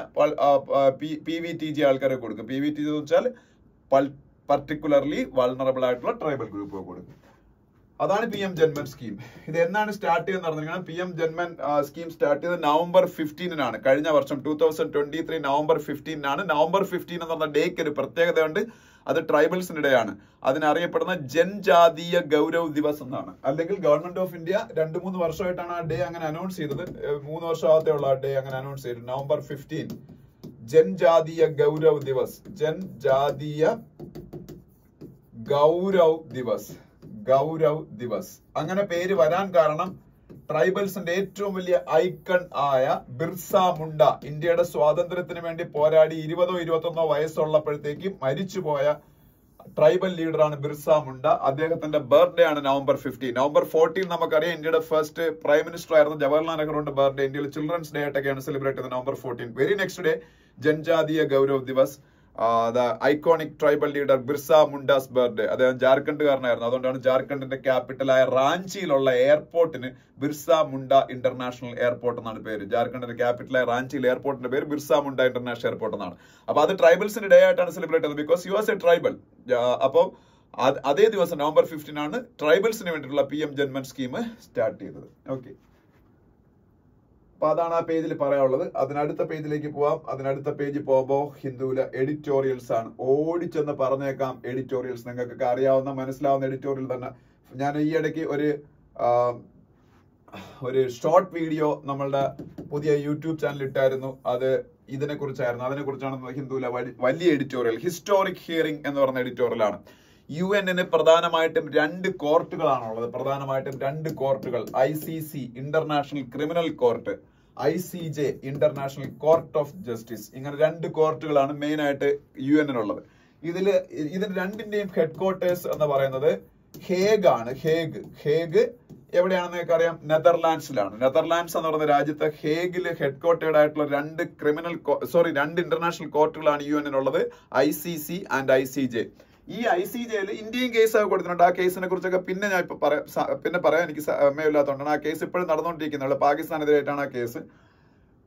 പി വി ടി ജി ആൾക്കാരെ കൊടുക്കും പി വി ടി എന്ന് വെച്ചാൽ പർട്ടിക്കുലർലി വൾണറബിൾ ആയിട്ടുള്ള ട്രൈബൽ ഗ്രൂപ്പ് കൊടുക്കും അതാണ് പി എം ജന്മൻ സ്കീം ഇത് എന്നാണ് സ്റ്റാർട്ട് ചെയ്തെന്ന് പറഞ്ഞിരിക്കുന്നത് P M Janman scheme start ചെയ്തത് നവംബർ ഫിഫ്റ്റീനാണ് കഴിഞ്ഞ വർഷം two thousand twenty three November ഫിഫ്റ്റീനാണ് നവംബർ ഫിഫ്റ്റീൻ എന്ന് പറഞ്ഞ ഡേക്ക് ഒരു പ്രത്യേകതയുണ്ട് അത് ട്രൈബൽസിന്റെ ഡേ ആണ് അതിനറിയപ്പെടുന്ന ജൻജാതീയ ഗൗരവ് ദിവസ് എന്നാണ് അല്ലെങ്കിൽ ഗവൺമെന്റ് ഓഫ് ഇന്ത്യ രണ്ട് മൂന്ന് വർഷമായിട്ടാണ് ആ ഡേ അങ്ങനെ അനൗൺസ് ചെയ്തത് ഏഹ് മൂന്ന് വർഷമാകത്തെ ഉള്ള ആ ഡേ അങ്ങനെ അനൗൺസ് ചെയ്തത് നവംബർ ഫിഫ്റ്റീൻ ജൻജാതീയ ഗൗരവ് ദിവസ് ജൻജാതീയ ഗൗരവ് ദിവസ് ഗൗരവ് ദിവസ് അങ്ങനെ പേര് വരാൻ കാരണം ട്രൈബൽസിന്റെ ഏറ്റവും വലിയ ഐക്കൺ ആയ ബിർസ മുണ്ട ഇന്ത്യയുടെ സ്വാതന്ത്ര്യത്തിന് വേണ്ടി പോരാടി ഇരുപതോ ഇരുപത്തൊന്നോ വയസ്സുള്ളപ്പോഴത്തേക്ക് മരിച്ചുപോയ ട്രൈബൽ ലീഡറാണ് ബിർസ മുണ്ട അദ്ദേഹത്തിന്റെ ബർത്ത്ഡേ ആണ് നവംബർ ഫിഫ്റ്റീൻ നവംബർ ഫോർട്ടീൻ നമുക്കറിയാം ഇന്ത്യയുടെ ഫസ്റ്റ് പ്രൈം മിനിസ്റ്റർ ആയിരുന്നു ജവഹർലാൽ നെഹ്റുവിന്റെ ബർത്ത്ഡേ ഇന്ത്യയിൽ ചിൽഡ്രൻസ് ഡേ ആയിട്ടൊക്കെയാണ് സെലിബ്രേറ്റ് ചെയ്തത് November fourteen very next day Janjatiya Gaurav Divas the iconic tribal leader Birsa Munda's birthday അദ്ദേഹം ജാർഖണ്ഡുകാരനായിരുന്നു അതുകൊണ്ടാണ് ജാർഖണ്ഡിന്റെ ക്യാപിറ്റലായ റാഞ്ചിയിലുള്ള എയർപോർട്ടിന് ബിർസ മുണ്ട ഇന്റർനാഷണൽ എയർപോർട്ട് എന്നാണ് പേര് ജാർഖണ്ഡിന്റെ ക്യാപിറ്റലായ റാഞ്ചിയിൽ എയർപോർട്ടിന്റെ പേര് ബിർസ മുണ്ട ഇന്റർനാഷണൽ എയർപോർട്ട് എന്നാണ് അപ്പൊ അത് ട്രൈബൽസിന്റെ ഡേ ആയിട്ടാണ് സെലിബ്രേറ്റ് ചെയ്തത് because U S A tribal അപ്പോൾ അതേ ദിവസം നവംബർ ഫിഫ്റ്റീൻ ആണ് ട്രൈബൽസിന് വേണ്ടിയിട്ടുള്ള P M Janman scheme start ചെയ്തത് ഓക്കെ അപ്പൊ അതാണ് ആ പേജിൽ പറയാനുള്ളത് അതിനടുത്ത പേജിലേക്ക് പോവാം അതിനടുത്ത പേജിൽ പോകുമ്പോൾ ഹിന്ദുവിലെ എഡിറ്റോറിയൽസ് ആണ് ഓടിച്ചെന്ന് പറഞ്ഞേക്കാം എഡിറ്റോറിയൽസ് നിങ്ങൾക്കൊക്കെ അറിയാവുന്ന മനസ്സിലാവുന്ന എഡിറ്റോറിയൽ തന്നെ ഞാൻ ഈ ഇടയ്ക്ക് ഒരു ആ, ഒരു ഷോർട്ട് വീഡിയോ നമ്മളുടെ പുതിയ യൂട്യൂബ് ചാനൽ ഇട്ടായിരുന്നു അത് ഇതിനെ കുറിച്ചായിരുന്നു അതിനെ കുറിച്ചാണ് ഹിന്ദുവിലെ വലി- വലിയ എഡിറ്റോറിയൽ ഹിസ്റ്റോറിക് ഹിയറിംഗ് എന്ന് പറയുന്ന എഡിറ്റോറിയലാണ് യു എന്നിന് പ്രധാനമായിട്ടും രണ്ട് കോർട്ടുകളാണുള്ളത് പ്രധാനമായിട്ടും രണ്ട് കോർട്ടുകൾ I C C international criminal court I C J international court of justice ഇങ്ങനെ രണ്ട് കോർട്ടുകളാണ് മെയിൻ ആയിട്ട് യു എന്നിനുള്ളത് ഇതില് ഇതിന് രണ്ടിന്റെയും ഹെഡ് ക്വാർട്ടേഴ്സ് എന്ന് പറയുന്നത് ഹേഗ് ആണ് ഹേഗ് ഹേഗ് എവിടെയാണെന്ന് നിങ്ങൾക്ക് അറിയാം നെതർലാൻഡ്സിലാണ് നെതർലാൻഡ്സ് എന്ന് പറയുന്ന രാജ്യത്ത് ഹേഗില് ഹെഡ് ക്വാർട്ടേഡ് ആയിട്ടുള്ള രണ്ട് ക്രിമിനൽ സോറി രണ്ട് ഇന്റർനാഷണൽ കോർട്ടുകളാണ് യു എന്നിനുള്ളത് I C C and I C J ഈ ഐ സി ജെയിൽ ഇന്ത്യയും കേസ് ഒക്കെ കൊടുത്തിട്ടുണ്ട് ആ കേസിനെ കുറിച്ചൊക്കെ പിന്നെ ഞാൻ ഇപ്പൊ പറയാം സ- പിന്നെ പറയാൻ എനിക്ക് സമയമില്ലാത്തതുകൊണ്ടാണ് ആ കേസ് ഇപ്പോഴും നടന്നുകൊണ്ടിരിക്കുന്നത് പാകിസ്ഥാനെതിരായിട്ടാണ് ആ കേസ്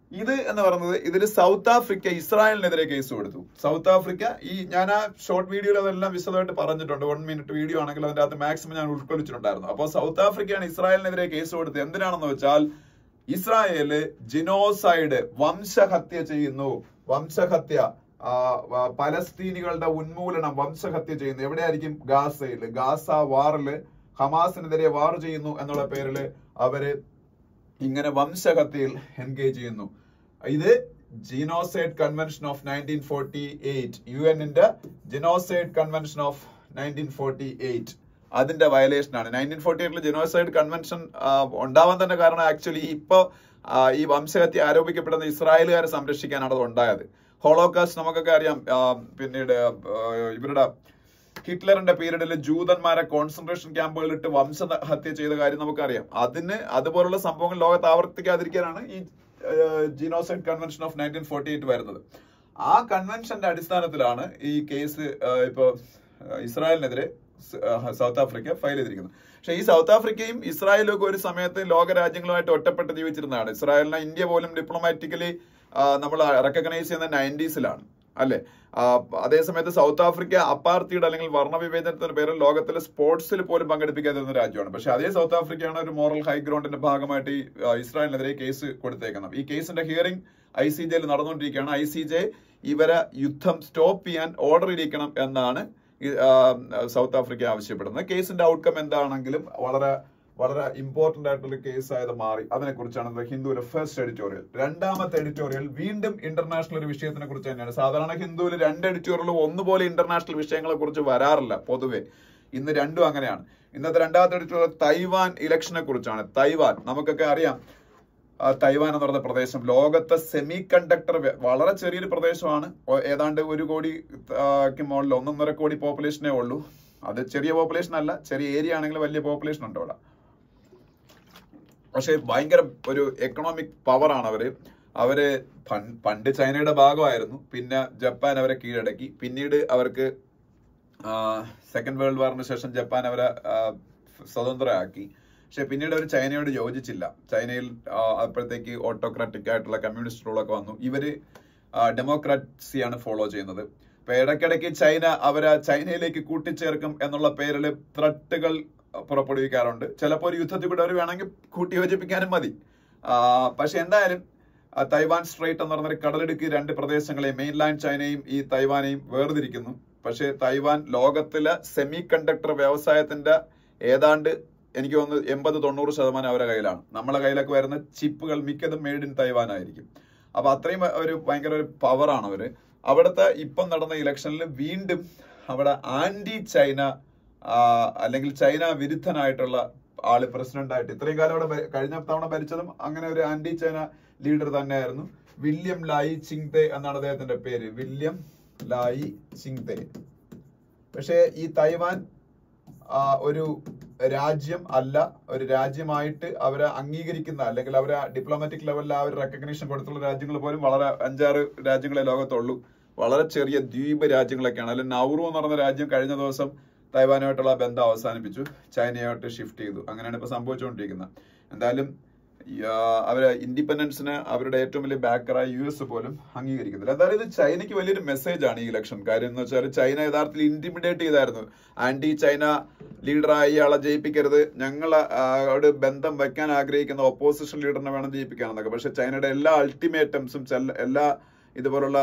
ഇത് എന്ന് പറയുന്നത് ഇതിൽ സൗത്ത് ആഫ്രിക്ക ഇസ്രായേലിനെതിരെ കേസ് കൊടുത്തു സൗത്ത് ആഫ്രിക്ക ഈ ഞാൻ ആ ഷോർട്ട് വീഡിയോയിൽ അതെല്ലാം വിശദമായിട്ട് പറഞ്ഞിട്ടുണ്ട് വൺ മിനിറ്റ് വീഡിയോ ആണെങ്കിൽ അതിന്റെ അകത്ത് മാക്സിമം ഞാൻ ഉൾക്കൊള്ളിച്ചിട്ടുണ്ടായിരുന്നു അപ്പോൾ സൗത്ത് ആഫ്രിക്കയാണ് ഇസ്രായേലിനെതിരെ കേസ് കൊടുത്തത് എന്തിനാണെന്ന് വെച്ചാൽ ഇസ്രായേല് ജിനോസൈഡ് വംശഹത്യ ചെയ്യുന്നു വംശഹത്യ ആ, വ- പലസ്തീനികളുടെ ഉന്മൂലനം വംശഹത്യ ചെയ്യുന്നു എവിടെയായിരിക്കും ഗാസയിൽ ഗാസ വാറില് ഹമാസിനെതിരെ വാർ ചെയ്യുന്നു എന്നുള്ള പേരില് അവര് ഇങ്ങനെ വംശഹത്യയിൽ എൻഗേജ് ചെയ്യുന്നു ഇത് genocide convention of nineteen forty eight U എന്നിന്റെ genocide convention of nineteen forty eight അതിന്റെ വയലേഷൻ ആണ് നയൻറ്റീൻ ഫോർട്ടി എയ്റ്റിൽ ജിനോസൈഡ് കൺവെൻഷൻ ഉണ്ടാവാൻ തന്നെ കാരണം ആക്ച്വലി ഇപ്പൊ ആ, ഈ വംശഹത്യ ആരോപിക്കപ്പെടുന്ന ഇസ്രായേലുകാരെ സംരക്ഷിക്കാനാണ് അത് ഉണ്ടായത് ഹോളോകാസ്റ്റ് നമുക്കൊക്കെ അറിയാം ആ, പിന്നീട് ആ, ഇവരുടെ ഹിറ്റ്ലറിന്റെ പീരീഡിൽ ജൂതന്മാരെ കോൺസെൻട്രേഷൻ ക്യാമ്പുകളിലിട്ട് വംശഹത്യ ചെയ്ത കാര്യം നമുക്കറിയാം അതിന് അതുപോലുള്ള സംഭവങ്ങൾ ലോകത്ത് ആവർത്തിക്കാതിരിക്കാനാണ് ഈ genocide convention of nineteen forty eight വരുന്നത് ആ കൺവെൻഷന്റെ അടിസ്ഥാനത്തിലാണ് ഈ കേസ് ഇപ്പോ ഇസ്രായേലിനെതിരെ സ്- ആ, സൗത്ത് ആഫ്രിക്ക ഫയൽ ചെയ്തിരിക്കുന്നത് പക്ഷെ ഈ സൗത്ത് ആഫ്രിക്കയും ഇസ്രായേലും ഒക്കെ ഒരു സമയത്ത് ലോക രാജ്യങ്ങളുമായിട്ട് ഒറ്റപ്പെട്ട് ജീവിച്ചിരുന്നതാണ് ഇസ്രായേലിനെ ഇന്ത്യ പോലും ഡിപ്ലോമാറ്റിക്കലി നമ്മൾ റെക്കഗ്നൈസ് ചെയ്യുന്ന നയൻറ്റീസിലാണ് അല്ലെ അതേസമയത്ത് സൗത്ത് ആഫ്രിക്ക അപ്പാർത്തിയുടെ അല്ലെങ്കിൽ വർണ്ണവിവേചനത്തിന്റെ പേരിൽ ലോകത്തിലെ സ്പോർട്സിൽ പോലും പങ്കെടുപ്പിക്കാതിരുന്ന രാജ്യമാണ് പക്ഷെ അതേ സൗത്ത് ആഫ്രിക്കയാണ് ഒരു മോറൽ ഹൈഗ്രൗണ്ടിന്റെ ഭാഗമായിട്ട് ഈ ആ, ഇസ്രായേലിനെതിരെ കേസ് കൊടുത്തേക്കുന്നത് ഈ കേസിന്റെ ഹിയറിംഗ് ഐ സി ജെയിൽ നടന്നുകൊണ്ടിരിക്കുകയാണ് ഐ സി ജെ ഇവരെ യുദ്ധം സ്റ്റോപ്പ് ചെയ്യാൻ ഓർഡർ ഇരിക്കണം എന്നാണ് ഈ, ആ, സൗത്ത് ആഫ്രിക്ക ആവശ്യപ്പെടുന്നത് കേസിന്റെ ഔട്ട്കം എന്താണെങ്കിലും വളരെ വളരെ ഇമ്പോർട്ടന്റ് ആയിട്ടുള്ള കേസ് ആയത് മാറി അതിനെ കുറിച്ചാണ് ഹിന്ദുവിലെ ഫസ്റ്റ് എഡിറ്റോറിയൽ രണ്ടാമത്തെ എഡിറ്റോറിയൽ വീണ്ടും ഇന്റർനാഷണൽ ഒരു വിഷയത്തിനെ കുറിച്ച് തന്നെയാണ് സാധാരണ ഹിന്ദുവിൽ രണ്ട് എഡിറ്റോറിയലും ഒന്നുപോലെ ഇന്റർനാഷണൽ വിഷയങ്ങളെ കുറിച്ച് വരാറില്ല പൊതുവെ ഇന്ന് രണ്ടും അങ്ങനെയാണ് ഇന്നത്തെ രണ്ടാമത്തെ എഡിറ്റോറിയൽ തൈവാൻ ഇലക്ഷനെ കുറിച്ചാണ് തൈവാൻ നമുക്കൊക്കെ അറിയാം ആ, തൈവാൻ എന്ന് പറയുന്ന പ്രദേശം ലോകത്തെ സെമി കണ്ടക്ടർ വളരെ ചെറിയൊരു പ്രദേശമാണ് ഒ- ഏതാണ്ട് ഒരു കോടി ആ, ക്ക് മുകളിൽ ഒന്നൊന്നര കോടി പോപ്പുലേഷനേ ഉള്ളൂ അത് ചെറിയ പോപ്പുലേഷൻ അല്ല ചെറിയ ഏരിയ ആണെങ്കിൽ വലിയ പോപ്പുലേഷൻ ഉണ്ട് അവിടെ പക്ഷെ ഭയങ്കര ഒരു എക്കണോമിക് പവർ ആണ് അവര് അവര് പൺ- പണ്ട് ചൈനയുടെ ഭാഗമായിരുന്നു പിന്നെ ജപ്പാൻ അവരെ കീഴടക്കി പിന്നീട് അവർക്ക് സെക്കൻഡ് വേൾഡ് വാറിന് ശേഷം ജപ്പാൻ അവരെ ആ, സ്വതന്ത്രമാക്കി പക്ഷെ പിന്നീട് അവർ ചൈനയോട് യോജിച്ചില്ല ചൈനയിൽ ആ, അപ്പോഴത്തേക്ക് ഓട്ടോക്രാറ്റിക് ആയിട്ടുള്ള കമ്മ്യൂണിസ്റ്റ് റൂളൊക്കെ വന്നു ഇവര് ഡെമോക്രാസിയാണ് ഫോളോ ചെയ്യുന്നത് ഇപ്പൊ ഇടയ്ക്കിടയ്ക്ക് ചൈന അവരെ ചൈനയിലേക്ക് കൂട്ടിച്ചേർക്കും എന്നുള്ള പേരിൽ ത്രട്ടുകൾ പുറപ്പെടുവിക്കാറുണ്ട് ചിലപ്പോൾ ഒരു യുദ്ധത്തിൽ കൂടെ അവർ വേണമെങ്കിൽ കൂട്ടിയോജിപ്പിക്കാനും മതി ആ, പക്ഷെ എന്തായാലും ആ, തൈവാൻ സ്ട്രൈറ്റ് എന്ന് പറഞ്ഞൊരു കടലിടുക്ക് രണ്ട് പ്രദേശങ്ങളെ മെയിൻലാൻഡ് ചൈനയും ഈ തൈവാനെയും വേർതിരിക്കുന്നു പക്ഷേ തൈവാൻ ലോകത്തിലെ സെമി കണ്ടക്ടർ വ്യവസായത്തിന്റെ ഏതാണ്ട് എനിക്ക് തോന്നുന്നു എൺപത് തൊണ്ണൂറ് ശതമാനം അവരുടെ കയ്യിലാണ് നമ്മളെ കയ്യിലൊക്കെ വരുന്ന ചിപ്പുകൾ മിക്കതും മെയ്ഡ് ഇൻ തൈവാൻ ആയിരിക്കും അപ്പൊ അത്രയും ഒരു ഭയങ്കര ഒരു പവറാണ് അവര് അവിടുത്തെ ഇപ്പം നടന്ന ഇലക്ഷനിൽ വീണ്ടും അവിടെ ആന്റി ചൈന ആ, അല്ലെങ്കിൽ ചൈന വിരുദ്ധനായിട്ടുള്ള ആള് പ്രസിഡന്റ് ആയിട്ട് ഇത്രയും കാലം അവിടെ ഭ- കഴിഞ്ഞ തവണ ഭരിച്ചതും അങ്ങനെ ഒരു ആന്റി ചൈന ലീഡർ തന്നെയായിരുന്നു വില്യം ലായി ചിങ്തെ എന്നാണ് അദ്ദേഹത്തിന്റെ പേര് വില്യം ലായി ചിങ്തെ പക്ഷേ ഈ തൈവാൻ ആ, ഒരു രാജ്യം അല്ല ഒരു രാജ്യമായിട്ട് അവരെ അംഗീകരിക്കുന്ന അല്ലെങ്കിൽ അവരെ ഡിപ്ലോമാറ്റിക് ലെവലിൽ ആ ഒരു റെക്കഗ്നീഷൻ കൊടുത്തുള്ള രാജ്യങ്ങൾ പോലും വളരെ അഞ്ചാറ് രാജ്യങ്ങളെ ലോകത്തുള്ളൂ വളരെ ചെറിയ ദ്വീപ് രാജ്യങ്ങളൊക്കെയാണ് അതിൽ നൗറു എന്ന് പറയുന്ന രാജ്യം കഴിഞ്ഞ ദിവസം തൈവാനുമായിട്ടുള്ള ബന്ധം അവസാനിപ്പിച്ചു ചൈനയായിട്ട് ഷിഫ്റ്റ് ചെയ്തു അങ്ങനെയാണ് ഇപ്പൊ സംഭവിച്ചുകൊണ്ടിരിക്കുന്നത് എന്തായാലും ഈ, ആ, അവര് ഇൻഡിപെൻഡൻസിന് അവരുടെ ഏറ്റവും വലിയ ബാക്കറായ യു എസ് പോലും അംഗീകരിക്കുന്നില്ല എന്തായാലും ഇത് ചൈനയ്ക്ക് വലിയൊരു മെസ്സേജ് ആണ് ഈ ഇലക്ഷൻ കാര്യം എന്ന് വെച്ചാൽ ചൈന യഥാർത്ഥത്തിൽ ഇന്റിമിഡേറ്റ് ചെയ്തായിരുന്നു ആന്റി ചൈന ലീഡറായി ഇയാളെ ജയിപ്പിക്കരുത് ഞങ്ങൾ അവിടെ ബന്ധം വെക്കാൻ ആഗ്രഹിക്കുന്ന ഓപ്പോസിഷൻ ലീഡറിനെ വേണം ജയിപ്പിക്കാനെന്നൊക്കെ പക്ഷെ ചൈനയുടെ എല്ലാ അൾട്ടിമേറ്റംസും എല്ലാ ഇതുപോലുള്ള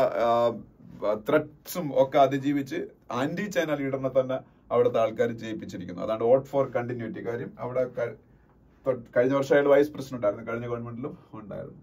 ത്രെറ്റ്സും ഒക്കെ അതിജീവിച്ച് ആന്റി ചൈന ലീഡറിനെ തന്നെ അവിടുത്തെ ആൾക്കാർ ജയിപ്പിച്ചിരിക്കുന്നു അതാണ് വോട്ട് ഫോർ കണ്ടിന്യൂറ്റി കാര്യം അവിടെ ക- തൊട്ട് കഴിഞ്ഞ വർഷം അയാൾ വൈസ് പ്രസിഡന്റ് ആയിരുന്നു കഴിഞ്ഞ ഗവൺമെന്റിലും ഉണ്ടായിരുന്നു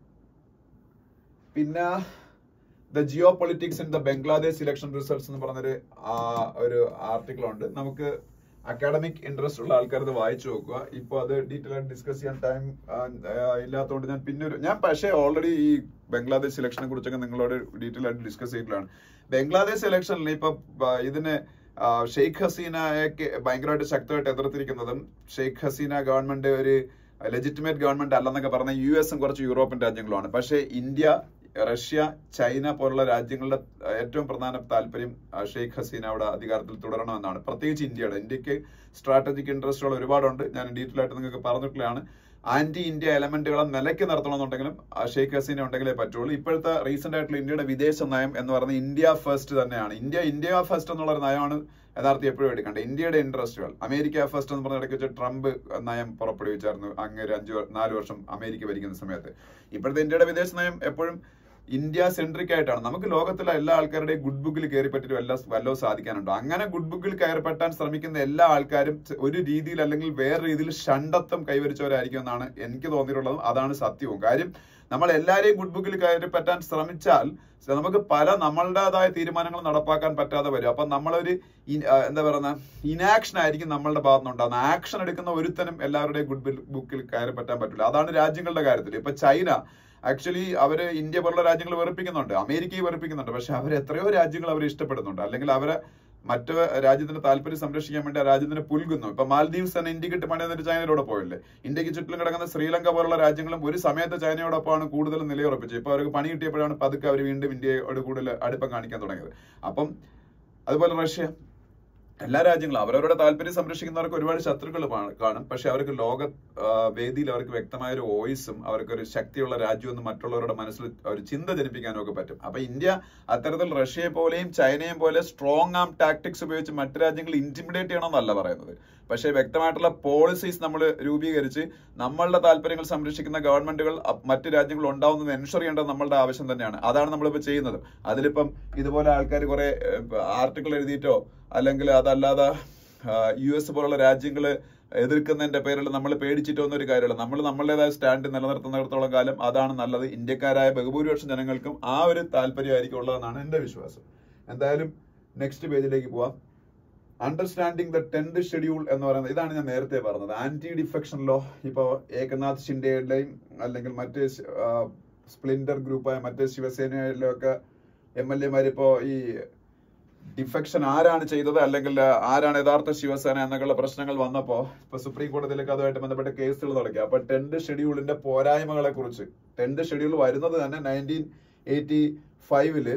പിന്നെ the geopolitics in the Bangladesh election results എന്ന് പറഞ്ഞൊരു ആ, ഒരു ആർട്ടിക്കിൾ ഉണ്ട് നമുക്ക് അക്കാഡമിക് ഇൻട്രസ്റ്റ് ഉള്ള ആൾക്കാർ ഇത് വായിച്ചു നോക്കുക ഇപ്പൊ അത് ഡീറ്റെയിൽ ആയിട്ട് ഡിസ്കസ് ചെയ്യാൻ ടൈം ഇല്ലാത്തതുകൊണ്ട് ഞാൻ പിന്നെ ഒരു ഞാൻ പക്ഷേ ഓൾറെഡി ഈ ബംഗ്ലാദേശ് ഇലക്ഷനെ കുറിച്ചൊക്കെ നിങ്ങളോട് ഡീറ്റെയിൽ ആയിട്ട് ഡിസ്കസ് ചെയ്തിട്ടുള്ളതാണ് ബംഗ്ലാദേശ് ഇലക്ഷനിൽ ഇപ്പൊ ആ, ഇതിന് ആ, ഷെയ്ഖ് ഹസീനയൊക്കെ ഭയങ്കരമായിട്ട് ശക്തമായിട്ട് എതിർത്തിരിക്കുന്നതും ഷെയ്ഖ് ഹസീന ഗവൺമെന്റ് ഒരു ലെജിറ്റിമേറ്റ് ഗവൺമെന്റ് അല്ലെന്നൊക്കെ പറഞ്ഞ യു എസും കുറച്ച് യൂറോപ്യൻ രാജ്യങ്ങളുമാണ് പക്ഷേ ഇന്ത്യ റഷ്യ ചൈന പോലുള്ള രാജ്യങ്ങളുടെ ഏറ്റവും പ്രധാന താല്പര്യം ആ, ഷെയ്ഖ് ഹസീന അവിടെ അധികാരത്തിൽ തുടരണമെന്നാണ് പ്രത്യേകിച്ച് ഇന്ത്യയുടെ ഇന്ത്യക്ക് സ്ട്രാറ്റജിക് ഇൻട്രസ്റ്റുകൾ ഒരുപാടുണ്ട് ഞാൻ ഡീറ്റെയിൽ ആയിട്ട് നിങ്ങൾക്ക് പറഞ്ഞിട്ടുള്ളതാണ് ആന്റി ഇന്ത്യ എലമെന്റുകളെ നിലയ്ക്ക് നിർത്തണമെന്നുണ്ടെങ്കിലും ആ ഷെയ്ഖ് ഹസീന ഉണ്ടെങ്കിലേ പറ്റുള്ളൂ ഇപ്പോഴത്തെ റീസെന്റ് ആയിട്ടുള്ള ഇന്ത്യയുടെ വിദേശ നയം എന്ന് പറയുന്നത് ഇന്ത്യ ഫസ്റ്റ് തന്നെയാണ് ഇന്ത്യ ഇന്ത്യ ഫസ്റ്റ് എന്നുള്ള ഒരു നയമാണ് യഥാർത്ഥം എപ്പോഴും എടുക്കേണ്ടത് ഇന്ത്യയുടെ ഇൻട്രസ്റ്റുകൾ അമേരിക്ക ഫസ്റ്റ് എന്ന് പറഞ്ഞ ഇടയ്ക്ക് വെച്ച് ട്രംപ് നയം പുറപ്പെടുവിച്ചായിരുന്നു അങ്ങ് ഒരു അഞ്ചു വ- നാല് വർഷം അമേരിക്ക ഭരിക്കുന്ന സമയത്ത് ഇപ്പോഴത്തെ ഇന്ത്യയുടെ വിദേശ നയം എപ്പോഴും ഇന്ത്യ സെൻട്രിക് ആയിട്ടാണ് നമുക്ക് ലോകത്തിലെ എല്ലാ ആൾക്കാരുടെയും ഗുഡ് ബുക്കിൽ കയറി പറ്റിയിട്ട് വല്ല വല്ലോ സാധിക്കാനുണ്ടോ അങ്ങനെ ഗുഡ് ബുക്കിൽ കയറി പറ്റാൻ ശ്രമിക്കുന്ന എല്ലാ ആൾക്കാരും ഒരു രീതിയിൽ അല്ലെങ്കിൽ വേറെ രീതിയിൽ ഷണ്ടത്വം കൈവരിച്ചവരായിരിക്കും എന്നാണ് എനിക്ക് തോന്നിയിട്ടുള്ളതും അതാണ് സത്യവും കാര്യം നമ്മൾ എല്ലാവരെയും ഗുഡ് ബുക്കിൽ കയറി പറ്റാൻ ശ്രമിച്ചാൽ നമുക്ക് പല നമ്മളുടേതായ തീരുമാനങ്ങൾ നടപ്പാക്കാൻ പറ്റാതെ വരും അപ്പൊ നമ്മളൊരു ഇ- ആ, എന്താ പറയുന്ന ഇനാക്ഷൻ ആയിരിക്കും നമ്മളുടെ ഭാഗത്ത് നിന്ന് ഉണ്ടാകുന്നത് ആക്ഷൻ എടുക്കുന്ന ഒരുത്തനും എല്ലാവരുടെയും ഗുഡ് ബുക്കിൽ കയറി പറ്റാൻ പറ്റില്ല അതാണ് രാജ്യങ്ങളുടെ കാര്യത്തിൽ ഇപ്പൊ ചൈന ആക്ച്വലി അവര് ഇന്ത്യ പോലുള്ള രാജ്യങ്ങൾ വെറുപ്പിക്കുന്നുണ്ട് അമേരിക്കയെ വെറുപ്പിക്കുന്നുണ്ട് പക്ഷെ അവർ എത്രയോ രാജ്യങ്ങൾ അവർ ഇഷ്ടപ്പെടുന്നുണ്ട് അല്ലെങ്കിൽ അവരെ മറ്റു രാജ്യത്തിന്റെ താല്പര്യം സംരക്ഷിക്കാൻ വേണ്ടി ആ രാജ്യത്തിന് പുൽകുന്നു ഇപ്പൊ മാൽദീവ്സ് തന്നെ ഇന്ത്യക്ക് ഇട്ട് പണിയെന്നിട്ട് ചൈനയോടെ പോയല്ലേ ഇന്ത്യക്ക് ചുറ്റിലും കിടക്കുന്ന ശ്രീലങ്ക പോലുള്ള രാജ്യങ്ങളും ഒരു സമയത്ത് ചൈനയോടൊപ്പമാണ് കൂടുതൽ നിലയുറപ്പിച്ചത് ഇപ്പൊ അവർക്ക് പണി കിട്ടിയപ്പോഴാണ് പതുക്കെ അവർ വീണ്ടും ഇന്ത്യയോട് കൂടുതൽ അടുപ്പം കാണിക്കാൻ തുടങ്ങിയത് അപ്പം അതുപോലെ റഷ്യ എല്ലാ രാജ്യങ്ങളും അവരവരുടെ താല്പര്യം സംരക്ഷിക്കുന്നവർക്ക് ഒരുപാട് ശത്രുക്കൾ പാ- കാണും പക്ഷെ അവർക്ക് ലോക ആ, വേദിയിൽ അവർക്ക് വ്യക്തമായ ഒരു വോയിസും അവർക്ക് ഒരു ശക്തിയുള്ള രാജ്യമെന്ന് മറ്റുള്ളവരുടെ മനസ്സിൽ ഒരു ചിന്ത ജനിപ്പിക്കാനും ഒക്കെ പറ്റും അപ്പൊ ഇന്ത്യ അത്തരത്തിൽ റഷ്യയെ പോലെയും ചൈനയും പോലെ സ്ട്രോങ് ആം ടാക്ടിക്സ് ഉപയോഗിച്ച് മറ്റു രാജ്യങ്ങൾ ഇന്റിമിഡേറ്റ് ചെയ്യണമെന്നല്ല പറയുന്നത് പക്ഷേ വ്യക്തമായിട്ടുള്ള പോളിസീസ് നമ്മൾ രൂപീകരിച്ച് നമ്മളുടെ താല്പര്യങ്ങൾ സംരക്ഷിക്കുന്ന ഗവൺമെന്റുകൾ അ- മറ്റു രാജ്യങ്ങൾ ഉണ്ടാവുന്നത് എൻഷുർ ചെയ്യേണ്ടത് നമ്മളുടെ ആവശ്യം തന്നെയാണ് അതാണ് നമ്മളിപ്പോൾ ചെയ്യുന്നത് അതിലിപ്പം ഇതുപോലെ ആൾക്കാർ കുറെ ആർട്ടിക്കിൾ എഴുതിയിട്ടോ അല്ലെങ്കിൽ അതല്ലാതെ യു എസ് പോലുള്ള രാജ്യങ്ങള് എതിർക്കുന്നതിന്റെ പേരിൽ നമ്മൾ പേടിച്ചിട്ടോ ഒന്നും ഒരു കാര്യമില്ല നമ്മൾ നമ്മളുടേതായ സ്റ്റാൻഡ് നിലനിർത്തുന്നിടത്തോളം കാലം അതാണ് നല്ലത് ഇന്ത്യക്കാരായ ബഹുഭൂരിപക്ഷം ജനങ്ങൾക്കും ആ ഒരു താല്പര്യമായിരിക്കും ഉള്ളതെന്നാണ് എന്റെ വിശ്വാസം എന്തായാലും നെക്സ്റ്റ് പേജിലേക്ക് പോവാം അണ്ടർസ്റ്റാൻഡിങ് ദ ടെൻത് ഷെഡ്യൂൾ എന്ന് പറയുന്നത് ഇതാണ് ഞാൻ നേരത്തെ പറഞ്ഞത് ആന്റി ഡിഫെക്ഷൻ ലോ ഇപ്പോ ഏകനാഥ് ഷിൻഡെയുടെയും അല്ലെങ്കിൽ മറ്റ് സ്പ്ലിൻഡർ ഗ്രൂപ്പായ മറ്റ് ശിവസേനയിലെ ഒക്കെ എം എൽ എമാർ ഇപ്പോ ഈ ഡിഫെക്ഷൻ ആരാണ് ചെയ്തത് അല്ലെങ്കിൽ ആരാണ് യഥാർത്ഥ ശിവസേന എന്നൊക്കെയുള്ള പ്രശ്നങ്ങൾ വന്നപ്പോ ഇപ്പൊ സുപ്രീം കോടതിയിലേക്ക് അതുമായിട്ട് ബന്ധപ്പെട്ട കേസുകൾ തുടങ്ങി അപ്പൊ ടെൻത് ഷെഡ്യൂളിന്റെ പോരായ്മകളെ കുറിച്ച് ടെൻത് ഷെഡ്യൂൾ വരുന്നത് തന്നെ നയൻറ്റീൻ എയ്റ്റി ഫൈവില്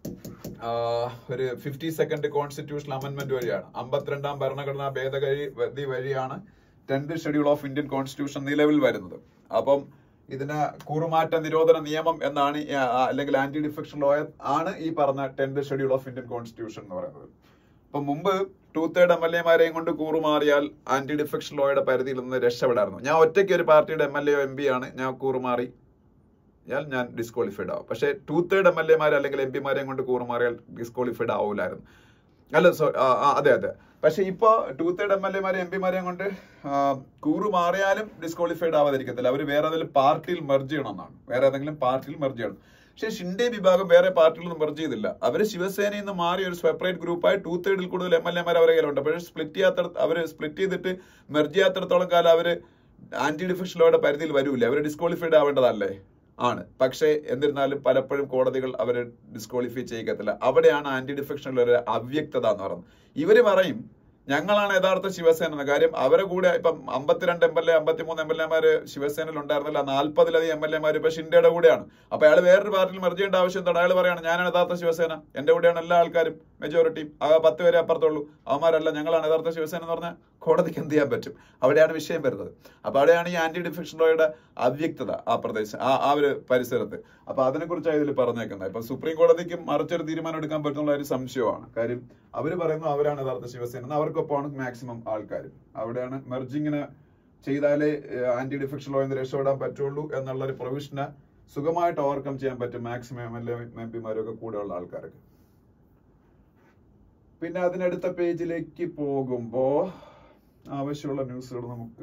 ഒരു ഫിഫ്റ്റി സെക്കൻഡ് കോൺസ്റ്റിറ്റ്യൂഷണൽ അമെന്റ്മെന്റ് വഴിയാണ് അമ്പത്തിരണ്ടാം ഭരണഘടനാ ഭേദഗതി വഴിയാണ് tenth schedule of Indian constitution നിലവിൽ വരുന്നത് അപ്പം ഇതിന് കൂറുമാറ്റ നിരോധന നിയമം എന്നാണ് ഈ, ആ, അല്ലെങ്കിൽ ആന്റി ഡിഫെക്ഷൻ ലോ ആണ് ഈ പറഞ്ഞ tenth schedule of Indian constitution എന്ന് പറയുന്നത് അപ്പൊ മുമ്പ് ടൂ തേർഡ് എം എൽ എമാരെയും കൊണ്ട് കൂറുമാറിയാൽ ആന്റി ഡിഫെക്ഷൻ ലോയുടെ പരിധിയിൽ നിന്ന് രക്ഷപ്പെടായിരുന്നു ഞാൻ ഒറ്റയ്ക്ക് ഒരു പാർട്ടിയുടെ M L A M P ആണ് ഞാൻ കൂറുമാറി ഞാൻ ഞാൻ ഡിസ്ക്വാളിഫൈഡ് ആവും പക്ഷേ ടൂ തേർഡ് എം എൽ എമാർ അല്ലെങ്കിൽ എം പിമാരെയും കൊണ്ട് കൂറുമാറിയാൽ ഡിസ്ക്വാളിഫൈഡ് ആവൂലായിരുന്നു അല്ല സോ അതെ അതെ പക്ഷെ ഇപ്പോ ടൂ തേർഡ് എം എൽ എമാരെ എം പിമാരെയും കൊണ്ട് ആ, കൂറുമാറിയാലും ഡിസ്ക്വാളിഫൈഡ് ആവാതിരിക്കത്തില്ല അവർ വേറെ ഏതെങ്കിലും പാർട്ടിയിൽ മെർജ് ചെയ്യണമെന്നാണ് വേറെ ഏതെങ്കിലും പാർട്ടിയിൽ മെർജ് ചെയ്യണം പക്ഷെ ഷിൻഡെ വിഭാഗം വേറെ പാർട്ടികളൊന്നും മെർജ് ചെയ്തില്ല അവര് ശിവസേനയിൽ നിന്ന് മാറി ഒരു സെപ്പറേറ്റ് ഗ്രൂപ്പായി ടൂ തേർഡിൽ കൂടുതൽ എം എൽ എമാർ അവരെ കയ്യിലുണ്ട് പക്ഷേ സ്പ്ലിറ്റ് ചെയ്യാത്ത അവര് സ്പ്ലിറ്റ് ചെയ്തിട്ട് മെർജ് ചെയ്യാത്തിടത്തോളം കാലം അവര് ആന്റി ഡിഫിഷൻ ലോയുടെ പരിധിയിൽ വരൂല അവർ ഡിസ്ക്വാളിഫൈഡ് ആവേണ്ടതല്ലേ ആണ് പക്ഷേ എന്നിരുന്നാലും പലപ്പോഴും കോടതികൾ അവരെ ഡിസ്ക്വാളിഫൈ ചെയ്യിക്കത്തില്ല അവിടെയാണ് ആന്റി ഡിഫെക്ഷനിൽ ഒരു അവ്യക്തത എന്ന് പറയുന്നത് ഇവര് പറയും ഞങ്ങളാണ് യഥാർത്ഥ ശിവസേന എന്ന കാര്യം അവരെ കൂടെ ഇപ്പം അമ്പത്തിരണ്ട് എം എൽ എ അമ്പത്തിമൂന്ന് എം എൽ എമാര് ശിവസേനയിൽ ഉണ്ടായിരുന്നില്ല നാൽപ്പതിലധികം എം എൽ എമാര് ഇപ്പൊ ഷിൻഡയുടെ കൂടെയാണ് അപ്പൊ അയാൾ വേറൊരു പാർട്ടിയിൽ മെർജ് ചെയ്യേണ്ട ആവശ്യം എന്താണ് അയാൾ പറയാണ് ഞാനാണ് യഥാർത്ഥ ശിവസേന എന്റെ കൂടെയാണ് എല്ലാ ആൾക്കാരും മെജോറിറ്റിയും ആ പത്ത് പേരെ അപ്പുറത്തുള്ളൂ അവന്മാരല്ല ഞങ്ങളാണ് യഥാർത്ഥ ശിവസേന എന്ന് പറഞ്ഞാൽ കോടതിക്ക് എന്ത് ചെയ്യാൻ പറ്റും അവിടെയാണ് വിഷയം വരുന്നത് അപ്പൊ അവിടെയാണ് ഈ ആന്റി ഡിഫെക്ഷൻ ലോയുടെ അവ്യക്തത ആ പ്രദേശം ആ ആ ഒരു പരിസരത്ത് അപ്പൊ അതിനെ കുറിച്ചാണ് ഇതിൽ പറഞ്ഞേക്കുന്നത് ഇപ്പൊ സുപ്രീം കോടതിക്ക് മറിച്ചൊരു തീരുമാനം എടുക്കാൻ പറ്റുന്ന ഒരു സംശയമാണ് കാര്യം അവര് പറയുന്നു അവരാണ് യഥാർത്ഥ ശിവസേന എന്ന് അവർക്കൊപ്പമാണ് മാക്സിമം ആൾക്കാരും അവിടെയാണ് മെർജിങ്ങിന് ചെയ്താലേ ആന്റി ഡിഫെക്ഷൻ ലോ എന്ന് രക്ഷപ്പെടാൻ പറ്റുള്ളൂ എന്നുള്ള ഒരു പ്രൊവിഷനെ സുഖമായിട്ട് ഓവർകം ചെയ്യാൻ പറ്റും maximum M L A M പിമാരും ഒക്കെ കൂടെയുള്ള ആൾക്കാർക്ക് പിന്നെ അതിനടുത്ത പേജിലേക്ക് പോകുമ്പോ ആവശ്യമുള്ള ന്യൂസുകൾ നമുക്ക്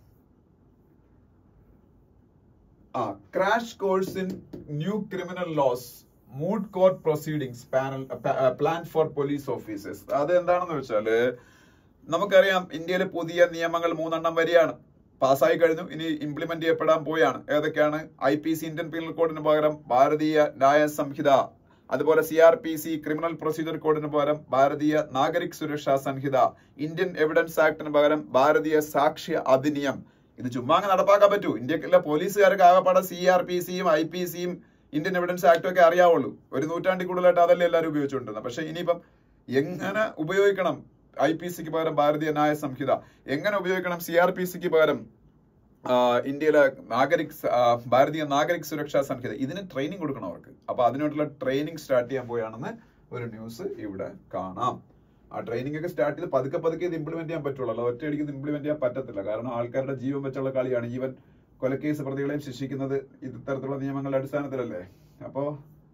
ആ crash course in new criminal laws moot court proceedings panel plan for police officers അത് എന്താണെന്ന് വെച്ചാല് നമുക്കറിയാം ഇന്ത്യയിലെ പുതിയ നിയമങ്ങൾ മൂന്നെണ്ണം വരികയാണ് പാസ്സായി കഴിഞ്ഞു ഇനി ഇംപ്ലിമെന്റ് ചെയ്യപ്പെടാൻ പോയാണ് ഏതൊക്കെയാണ് I P C Indian penal കോഡിന് പകരം ഭാരതീയ ന്യായ സംഹിത അതുപോലെ C R P C criminal procedure കോഡിന് പകരം ഭാരതീയ നാഗരിക് സുരക്ഷാ സംഹിത ഇന്ത്യൻ എവിഡൻസ് ആക്ടിന് പകരം ഭാരതീയ സാക്ഷ്യ അധിനിയം ഇത് ചുമ്മാ അങ്ങ് നടപ്പാക്കാൻ പറ്റൂ ഇന്ത്യയിലെ പോലീസുകാർക്ക് ആകെപ്പാടെ സി ആർ പി സിയും ഐ പി സിയും ഇന്ത്യൻ എവിഡൻസ് ആക്ടും ഒക്കെ അറിയാവുള്ളൂ ഒരു നൂറ്റാണ്ടിൽ കൂടുതലായിട്ട് അതല്ലേ എല്ലാവരും ഉപയോഗിച്ചുകൊണ്ടിരുന്നത് പക്ഷെ ഇനിയിപ്പം എങ്ങനെ ഉപയോഗിക്കണം ഐ പി സിക്ക് പകരം ഭാരതീയ ന്യായ സംഹിത എങ്ങനെ ഉപയോഗിക്കണം സി ആർ പി സിക്ക് പകരം ആ, ഇന്ത്യയിലെ നാഗരിക് സ- ആ, ഭാരതീയ നാഗരിക് സുരക്ഷാ സംഹിത ഇതിന് ട്രെയിനിങ് കൊടുക്കണം അവർക്ക് അപ്പൊ അതിനോട്ടുള്ള ട്രെയിനിങ് സ്റ്റാർട്ട് ചെയ്യാൻ പോയാണെന്ന് ഒരു ന്യൂസ് ഇവിടെ കാണാം ആ ട്രെയിനിങ് ഒക്കെ സ്റ്റാർട്ട് ചെയ്ത് പതുക്കെ പതുക്കെ ഇത് ഇംപ്ലിമെന്റ് ചെയ്യാൻ പറ്റുള്ളൂ അല്ല ഒറ്റയടിക്ക് ഇത് ഇംപ്ലിമെന്റ് ചെയ്യാൻ പറ്റത്തില്ല കാരണം ആൾക്കാരുടെ ജീവൻ വെച്ചുള്ള കളിയാണ് ഈവൻ കൊലക്കേസ് പ്രതികളെയും ശിക്ഷിക്കുന്നത് ഇത്തരത്തിലുള്ള നിയമങ്ങളുടെ അടിസ്ഥാനത്തിലല്ലേ അപ്പോ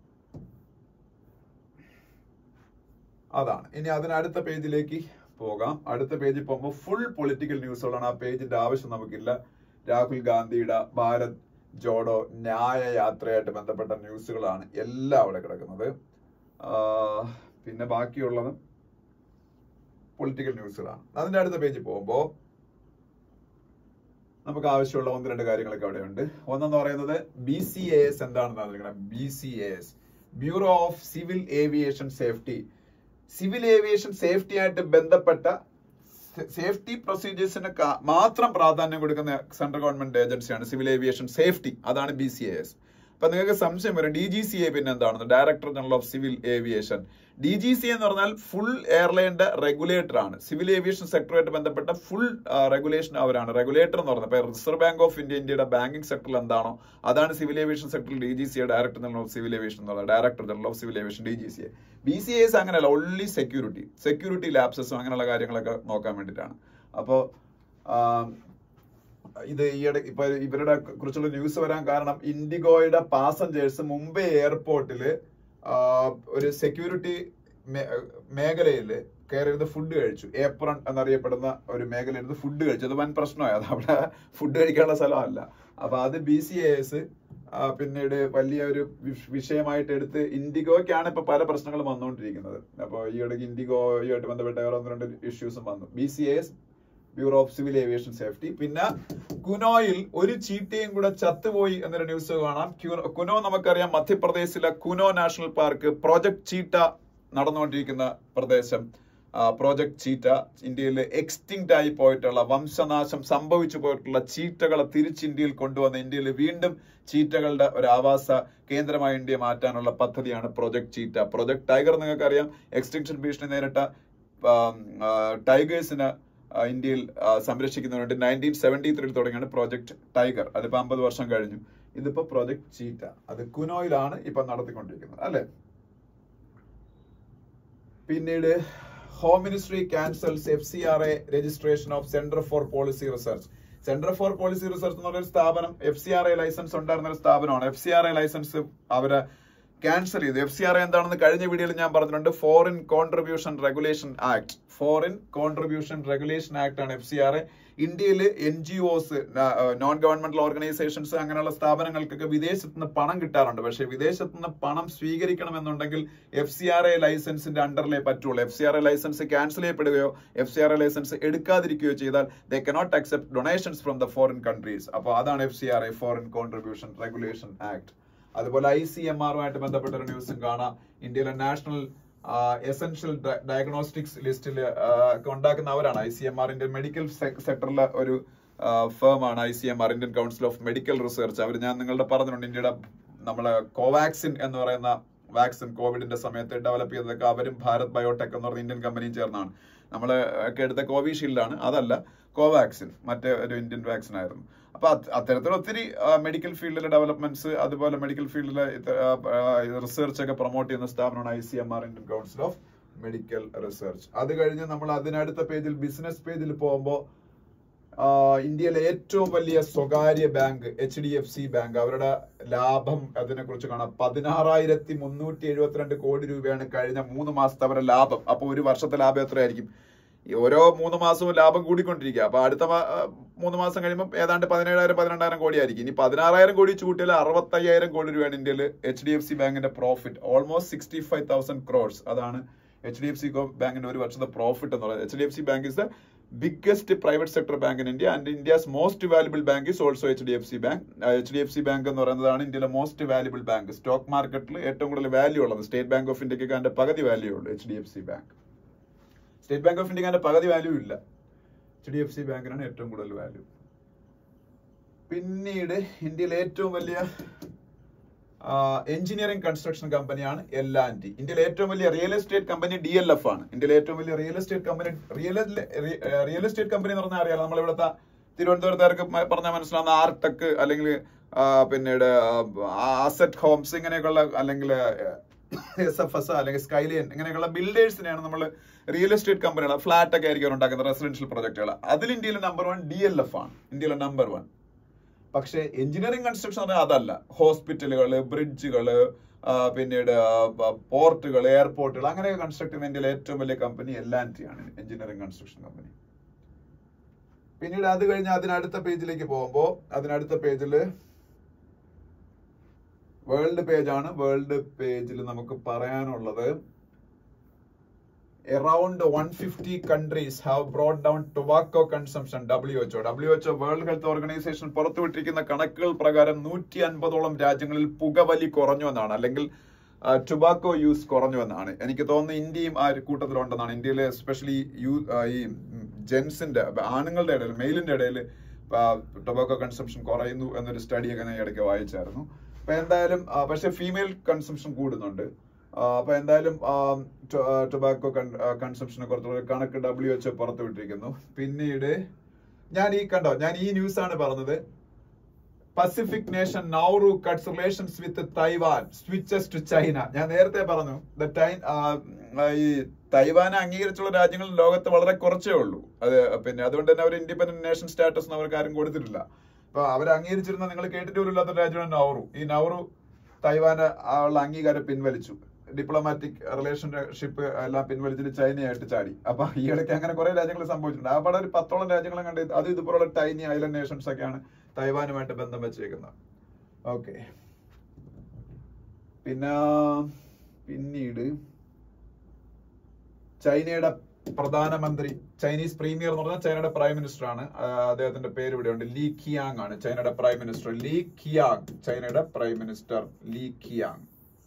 അതാണ് ഇനി അതിന് അടുത്ത പേജിലേക്ക് പോകാം അടുത്ത പേജിൽ പോകുമ്പോൾ ഫുൾ പൊളിറ്റിക്കൽ ന്യൂസുകളാണ് ആ പേജിന്റെ ആവശ്യം നമുക്കില്ല രാഹുൽ ഗാന്ധിയുടെ ഭാരത് ജോഡോ ന്യായ യാത്രയായിട്ട് ബന്ധപ്പെട്ട ന്യൂസുകളാണ് എല്ലാം അവിടെ കിടക്കുന്നത് ആ, പിന്നെ ബാക്കിയുള്ളതും പൊളിറ്റിക്കൽ ന്യൂസുകളാണ് അതിന്റെ അടുത്ത പേജിൽ പോകുമ്പോൾ നമുക്ക് ആവശ്യമുള്ള ഒന്ന് രണ്ട് കാര്യങ്ങളൊക്കെ അവിടെ ഉണ്ട് ഒന്നെന്ന് പറയുന്നത് ബി സി എ എസ് എന്താണെന്നാണ് നിൽക്കുന്നത് B C A S bureau of civil aviation safety civil aviation safety ആയിട്ട് ബന്ധപ്പെട്ട സേഫ്റ്റി പ്രൊസീജിയേഴ്സിന് മാത്രം പ്രാധാന്യം കൊടുക്കുന്ന സെൻട്രൽ ഗവൺമെന്റ് ഏജൻസിയാണ് സിവിൽ ഏവിയേഷൻ സേഫ്റ്റി അതാണ് ബി സി എസ് അപ്പൊ നിങ്ങൾക്ക് സംശയം വരും ഡി ജി സി എ പിന്നെ എന്താണെന്ന് director general of civil aviation D G C എന്ന് പറഞ്ഞാൽ ഫുൾ എയർലൈനിന്റെ റെഗുലേറ്റർ ആണ് സിവിൽ ഏവിയേഷൻ സെക്ടറുമായിട്ട് ബന്ധപ്പെട്ട ഫുൾ റെഗുലേഷൻ അവരാണ് റെഗുലേറ്റർ എന്ന് പറയുന്നത് ഇപ്പൊ റിസർവ് ബാങ്ക് ഓഫ് ഇന്ത്യ ഇന്ത്യയുടെ ബാങ്കിംഗ് സെക്ടറിൽ എന്താണോ അതാണ് സിവിൽ ഏവിയേഷൻ സെക്ടറിൽ D G C A director general of civil aviation എന്ന് പറയുന്നത് director general of civil aviation D G C A B C S അങ്ങനെയല്ല ഓൺലി സെക്യൂരിറ്റി സെക്യൂരിറ്റി ലാപ്സസും അങ്ങനെയുള്ള കാര്യങ്ങളൊക്കെ നോക്കാൻ വേണ്ടിയിട്ടാണ് അപ്പോൾ ഇത് ഈയിടെ ഇപ്പൊ ഇവരുടെ കുറിച്ചുള്ള ന്യൂസ് വരാൻ കാരണം ഇൻഡിഗോയുടെ പാസഞ്ചേഴ്സ് മുംബൈ എയർപോർട്ടില് ഒരു സെക്യൂരിറ്റി മേഖലയിൽ കയറിയിരുന്ന് ഫുഡ് കഴിച്ചു ഏപ്രൺ എന്നറിയപ്പെടുന്ന ഒരു മേഖലയിൽ ഇരുന്ന് ഫുഡ് കഴിച്ചു അത് വൻ പ്രശ്നമായി അത് അവിടെ ഫുഡ് കഴിക്കാനുള്ള സ്ഥലമല്ല അപ്പൊ അത് ബി സി എ എസ് പിന്നീട് വലിയ ഒരു വിഷ- വിഷയമായിട്ട് എടുത്ത് ഇൻഡിഗോയ്ക്കാണ് ഇപ്പൊ പല പ്രശ്നങ്ങളും വന്നുകൊണ്ടിരിക്കുന്നത് അപ്പോൾ ഈ ഇടയ്ക്ക് ഇൻഡിഗോയുമായിട്ട് ബന്ധപ്പെട്ട വേറെ ഒന്ന് രണ്ട് ഇഷ്യൂസും വന്നു B C S bureau of civil aviation safety പിന്നെ കുനോയിൽ ഒരു ചീറ്റയും കൂടെ ചത്തുപോയി എന്നൊരു ന്യൂസ് കാണാം ക്യു- കുനോ നമുക്കറിയാം മധ്യപ്രദേശിലെ Kuno national park project cheetah നടന്നുകൊണ്ടിരിക്കുന്ന പ്രദേശം പ്രോജക്ട് ചീറ്റ ഇന്ത്യയിൽ എക്സ്റ്റിങ്റ്റ് ആയി പോയിട്ടുള്ള വംശനാശം സംഭവിച്ചു പോയിട്ടുള്ള ചീറ്റകളെ തിരിച്ച് ഇന്ത്യയിൽ കൊണ്ടുവന്ന് ഇന്ത്യയിൽ വീണ്ടും ചീറ്റകളുടെ ഒരു ആവാസ കേന്ദ്രമായി ഇന്ത്യയെ മാറ്റാനുള്ള പദ്ധതിയാണ് പ്രോജക്ട് ചീറ്റ പ്രോജക്ട് ടൈഗർ നിങ്ങൾക്കറിയാം എക്സ്റ്റിങ്ഷൻ ഭീഷണി നേരിട്ട ആം, ആ, ടൈഗേഴ്സിന് ആ, ഇന്ത്യയിൽ ആ, സംരക്ഷിക്കുന്നതിനുവേണ്ടി നയൻറ്റീൻ സെവൻറ്റി ത്രീയിൽ തുടങ്ങിയാണ് പ്രോജക്ട് ടൈഗർ അതിപ്പോ അമ്പത് വർഷം കഴിഞ്ഞു ഇതിപ്പോ പ്രോജക്ട് ചീറ്റ അത് കുനോയിലാണ് ഇപ്പൊ നടത്തിക്കൊണ്ടിരിക്കുന്നത് അല്ലെ പിന്നീട് home ministry cancels F C R A registration of centre for policy research centre for policy research എന്നുള്ള ഒരു സ്ഥാപനം F C R A licence ഉണ്ടായിരുന്ന ഒരു സ്ഥാപനമാണ് F C R A licence അവര് ക്യാൻസൽ ചെയ്തു എഫ് സി ആർ എ എന്താണെന്ന് കഴിഞ്ഞ വീഡിയോയിൽ ഞാൻ പറഞ്ഞിട്ടുണ്ട് foreign contribution regulation act foreign contribution regulation act ആണ് എഫ് സി ആർ എ ഇന്ത്യയിൽ N G Os non governmental organisations അങ്ങനെയുള്ള സ്ഥാപനങ്ങൾക്കൊക്കെ വിദേശത്ത് നിന്ന് പണം കിട്ടാറുണ്ട് പക്ഷേ വിദേശത്ത് നിന്ന് പണം സ്വീകരിക്കണമെന്നുണ്ടെങ്കിൽ എഫ് സി ആർ എ ലൈസൻസിന്റെ അണ്ടറിലേ പറ്റുള്ളൂ F C R A licence cancel ചെയ്യപ്പെടുകയോ F C R A licence എടുക്കാതിരിക്കുകയോ ചെയ്താൽ they cannot accept donations from the foreign countries അപ്പോൾ അതാണ് F C R A foreign contribution regulation act അതുപോലെ I C M ആറുമായിട്ട് ബന്ധപ്പെട്ട ഒരു ന്യൂസും കാണാം ഇന്ത്യയിലെ നാഷണൽ എസെൻഷ്യൽ ഡയഗ്നോസ്റ്റിക്സ് ലിസ്റ്റിൽ ഉണ്ടാക്കുന്ന അവരാണ് I C M R Indian medical സെക്ടറിലെ ഒരു ഫേം ആണ് I C M R Indian council of medical research അവർ ഞാൻ നിങ്ങളുടെ പറഞ്ഞിട്ടുണ്ട് ഇന്ത്യയുടെ നമ്മളെ കോവാക്സിൻ എന്ന് പറയുന്ന വാക്സിൻ കോവിഡിന്റെ സമയത്ത് ഡെവലപ്പ് ചെയ്തതൊക്കെ അവരും ഭാരത് ബയോടെക് എന്ന് പറഞ്ഞ ഇന്ത്യൻ കമ്പനിയും ചേർന്നാണ് നമ്മൾ ഒക്കെ എടുത്ത കോവിഷീൽഡാണ് അതല്ല കോവാക്സിൻ മറ്റേ ഒരു ഇന്ത്യൻ വാക്സിൻ ആയിരുന്നു അപ്പൊ അത് അത്തരത്തിൽ ഒത്തിരി മെഡിക്കൽ ഫീൽഡിലെ ഡെവലപ്മെന്റ്സ് അതുപോലെ മെഡിക്കൽ ഫീൽഡിലെ റിസർച്ച് ഒക്കെ പ്രൊമോട്ട് ചെയ്യുന്ന സ്ഥാപനമാണ് I C M R Indian council of medical research അത് കഴിഞ്ഞ് നമ്മൾ അതിനടുത്ത പേജിൽ ബിസിനസ് പേജിൽ പോകുമ്പോൾ ഇന്ത്യയിലെ ഏറ്റവും വലിയ സ്വകാര്യ bank H D F C bank അവരുടെ ലാഭം അതിനെ കുറിച്ച് കാണാം പതിനാറായിരത്തി മുന്നൂറ്റി എഴുപത്തിരണ്ട് കോടി രൂപയാണ് കഴിഞ്ഞ മൂന്ന് മാസത്തെ അവരുടെ ലാഭം അപ്പൊ ഒരു വർഷത്തെ ലാഭം എത്രയായിരിക്കും ഈ ഓരോ മൂന്ന് മാസവും ലാഭം കൂടിക്കൊണ്ടിരിക്കുക അപ്പൊ അടുത്ത മാ- ആ, മൂന്ന് മാസം കഴിയുമ്പോൾ ഏതാണ്ട് പതിനേഴായിരം പതിനെണ്ണായിരം കോടി ആയിരിക്കും ഇനി പതിനാറായിരം കോടി ചൂട്ടിയാൽ അറുപത്തയ്യായിരം കോടി രൂപയാണ് ഇന്ത്യയിൽ എച്ച് ഡി എഫ് സി ബാങ്കിന്റെ profit almost sixty five thousand crores അതാണ് എച്ച് ഡി എഫ് സി ബാങ്കിന്റെ ഒരു വർഷത്തെ പ്രോഫിറ്റ് എന്ന് പറയുന്നത് H D F C bank is the biggest private sector bank in India and India's most valuable bank is also H D F C bank H D F C bank എന്ന് പറയുന്നതാണ് ഇന്ത്യയിലെ most valuable bank stock മാർക്കറ്റിൽ ഏറ്റവും കൂടുതൽ value ഉള്ളത് state bank of ഇന്ത്യക്ക് അതിന്റെ പകുതി വാല്യൂ ഉള്ളൂ H D F C bank state bank of ഇന്ത്യക്ക് അതിന്റെ പകുതി വാല്യൂ ഇല്ല എച്ച് ഡി എഫ് സി ബാങ്കിനാണ് ഏറ്റവും കൂടുതൽ വാല്യൂ പിന്നീട് ഇന്ത്യയിലെ ഏറ്റവും വലിയ എഞ്ചിനീയറിംഗ് കൺസ്ട്രക്ഷൻ കമ്പനിയാണ് എൽ ആൻഡ് ടി ഇന്ത്യയിലെ ഏറ്റവും വലിയ real estate company D L F ആണ് ഇന്ത്യയിലെ ഏറ്റവും വലിയ real estate company real real estate company എന്ന് പറഞ്ഞാൽ അറിയാലോ നമ്മളിവിടുത്തെ തിരുവനന്തപുരത്തുകാർക്ക് മ- പറഞ്ഞാൽ മനസ്സിലാവുന്ന ആർടെക് അല്ലെങ്കിൽ ആ, പിന്നീട് അസറ്റ് ഹോംസ് ഇങ്ങനെയൊക്കെയുള്ള അല്ലെങ്കിൽ എസ് എഫ് എസ് അല്ലെങ്കിൽ സ്കൈലിയൻ ഇങ്ങനെയൊക്കെയുള്ള ബിൽഡേഴ്സിനെയാണ് നമ്മൾ റിയൽ എസ്റ്റേറ്റ് കമ്പനികൾ ഫ്ലാറ്റ് ഒക്കെ ആയിരിക്കും അവർ ഉണ്ടാക്കുന്നത് റെസിഡൻഷ്യൽ പ്രൊജക്ടുകൾ അതിൽ ഇന്ത്യയിലെ number one D L F ആണ് ഇന്ത്യയിലെ നമ്പർ വൺ പക്ഷേ എഞ്ചിനീയറിംഗ് കൺസ്ട്രക്ഷൻ പറഞ്ഞാൽ അതല്ല ഹോസ്പിറ്റലുകള് ബ്രിഡ്ജുകള് ആ, പിന്നീട് പോർട്ടുകൾ എയർപോർട്ടുകൾ അങ്ങനെയൊക്കെ കൺസ്ട്രക്ട് ചെയ്യുന്ന ഇന്ത്യയിലെ ഏറ്റവും വലിയ കമ്പനി എൽ ആൻഡ് ടി ആണ് എഞ്ചിനീയറിംഗ് കൺസ്ട്രക്ഷൻ കമ്പനി പിന്നീട് അത് കഴിഞ്ഞ് അതിനടുത്ത പേജിലേക്ക് പോകുമ്പോൾ അതിനടുത്ത പേജില് വേൾഡ് പേജാണ് വേൾഡ് പേജിൽ നമുക്ക് പറയാനുള്ളത് around 150 countries have brought down tobacco consumption WHO WHO world health organization പുറത്തുവിട്ടിരിക്കുന്ന കണക്കുകൾ പ്രകാരം നൂറ്റി അൻപതോളം രാജ്യങ്ങളിൽ പുകവലി കുറഞ്ഞു എന്നാണ് അല്ലെങ്കിൽ ടുബാക്കോ യൂസ് കുറഞ്ഞു എന്നാണ് എനിക്ക് തോന്നുന്നു ഇന്ത്യയും ആ ഒരു കൂട്ടത്തിലുണ്ടെന്നാണ് ഇന്ത്യയിലെ എസ്പെഷ്യലി യൂ ആ, ഈ ജെൻസിന്റെ ആണുങ്ങളുടെ ഇടയിൽ മെയിലിന്റെ ഇടയിൽ ടൊബാക്കോ കൺസംഷൻ കുറയുന്നു എന്നൊരു സ്റ്റഡി ഒക്കെ ഞാൻ ഇടയ്ക്ക് വായിച്ചായിരുന്നു അപ്പൊ എന്തായാലും ആ, പക്ഷെ ഫീമെയിൽ കൺസംഷൻ കൂടുന്നുണ്ട് ആ, അപ്പൊ എന്തായാലും ടൊബാക്കോ കൺസംഷനെ കുറിച്ചുള്ള ഒരു കണക്ക് ഡബ്ല്യു എച്ച് പുറത്തുവിട്ടിരിക്കുന്നു പിന്നീട് ഞാൻ ഈ കണ്ടോ ഞാൻ ഈ ന്യൂസ് ആണ് പറഞ്ഞത് Pacific nation Nauru cuts relations with Taiwan switches to China ഞാൻ നേരത്തെ പറഞ്ഞു ദ ടൈം ഈ തൈവാനെ അംഗീകരിച്ചുള്ള രാജ്യങ്ങൾ ലോകത്ത് വളരെ കുറച്ചേ ഉള്ളൂ അത് പിന്നെ അതുകൊണ്ട് തന്നെ അവർ ഇൻഡിപെൻഡന്റ് നേഷൻ സ്റ്റാറ്റസ് ഒന്നും അവർക്ക് ആരും കൊടുത്തിട്ടില്ല അപ്പൊ അവർ അംഗീകരിച്ചിരുന്ന നിങ്ങൾ കേട്ടിട്ട് പോലും ഇല്ലാത്ത രാജ്യമാണ് നൗറു ഈ നൗറു തൈവാന് ഉള്ള അംഗീകാരം പിൻവലിച്ചു ഡിപ്ലോമാറ്റിക് റിലേഷൻഷിപ്പ് എല്ലാം പിൻവലിച്ചിട്ട് ചൈനയായിട്ട് ചാടി അപ്പൊ ഈ ഇടയ്ക്ക് അങ്ങനെ കുറെ രാജ്യങ്ങൾ സംഭവിച്ചിട്ടുണ്ട് ആ പടം ഒരു പത്തോളം രാജ്യങ്ങളെ കണ്ട് അത് ഇതുപോലുള്ള ടൈനി ഐലൻഡ് നേഷൻസ് ഒക്കെയാണ് തൈവാനുമായിട്ട് ബന്ധം വെച്ചേക്കുന്നത് ഓക്കെ പിന്നെ പിന്നീട് ചൈനയുടെ പ്രധാനമന്ത്രി ചൈനീസ് പ്രീമിയർ എന്ന് പറഞ്ഞാൽ ചൈനയുടെ പ്രൈം മിനിസ്റ്റർ ആണ് ആ, അദ്ദേഹത്തിന്റെ പേര് ഇവിടെ ഉണ്ട് ലീ ഖിയാങ് ആണ് ചൈനയുടെ പ്രൈം മിനിസ്റ്റർ ലീ ഖിയാങ് ചൈനയുടെ പ്രൈം മിനിസ്റ്റർ ലീ ഖിയാങ്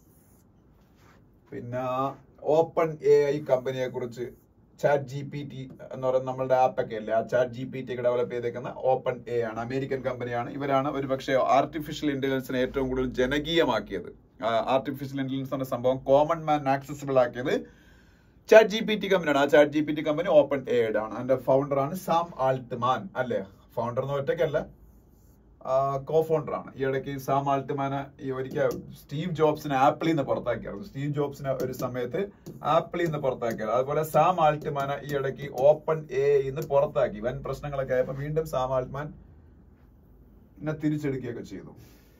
പിന്നെ ഓപ്പൺ എ ഐ കമ്പനിയെ കുറിച്ച് ചാറ്റ് ജി പി ടി എന്ന് പറയുന്ന നമ്മളുടെ ആപ്പൊക്കെ അല്ലേ ആ ചാറ്റ് ജി പി ടി ഒക്കെ ഡെവലപ്പ് ചെയ്തേക്കുന്ന ഓപ്പൺ എ ആണ് അമേരിക്കൻ കമ്പനിയാണ് ഇവരാണ് ഒരു പക്ഷേ ആർട്ടിഫിഷ്യൽ ഇന്റലിജൻസിനെ ഏറ്റവും കൂടുതൽ ജനകീയമാക്കിയത് ആർട്ടിഫിഷ്യൽ ഇന്റലിജൻസ് എന്ന സംഭവം കോമൺ മാൻ ആക്സസിബിൾ ആക്കിയത് ചാറ്റ് ജി പി ടി കമ്പനിയാണ് ആ chat G P T company open A ആണ് അതിന്റെ ഫൗണ്ടർ ആണ് സാം ആൾട്ട്മാൻ അല്ലേ ഫൗണ്ടർ എന്ന് ഒറ്റയ്ക്കല്ല കോ ഫൗണ്ടർ ആണ് ഈ ഇടയ്ക്ക് സാം ആൾട്ട്മാനെ ഈ ഒരിക്കൽ സ്റ്റീവ് ജോബ്സിനെ ആപ്പിളിൽ നിന്ന് പുറത്താക്കിയായിരുന്നു സ്റ്റീവ് ജോബ്സിനെ ഒരു സമയത്ത് ആപ്പിളിൽ നിന്ന് പുറത്താക്കിയത് അതുപോലെ സാം ആൾട്ട്മാനെ ഈ ഇടയ്ക്ക് ഓപ്പൺ എ നിന്ന് പുറത്താക്കി വൻ പ്രശ്നങ്ങളൊക്കെ ആയപ്പോൾ വീണ്ടും സാം ആൾട്ട്മാൻ എന്നെ തിരിച്ചെടുക്കുകയൊക്കെ ചെയ്തു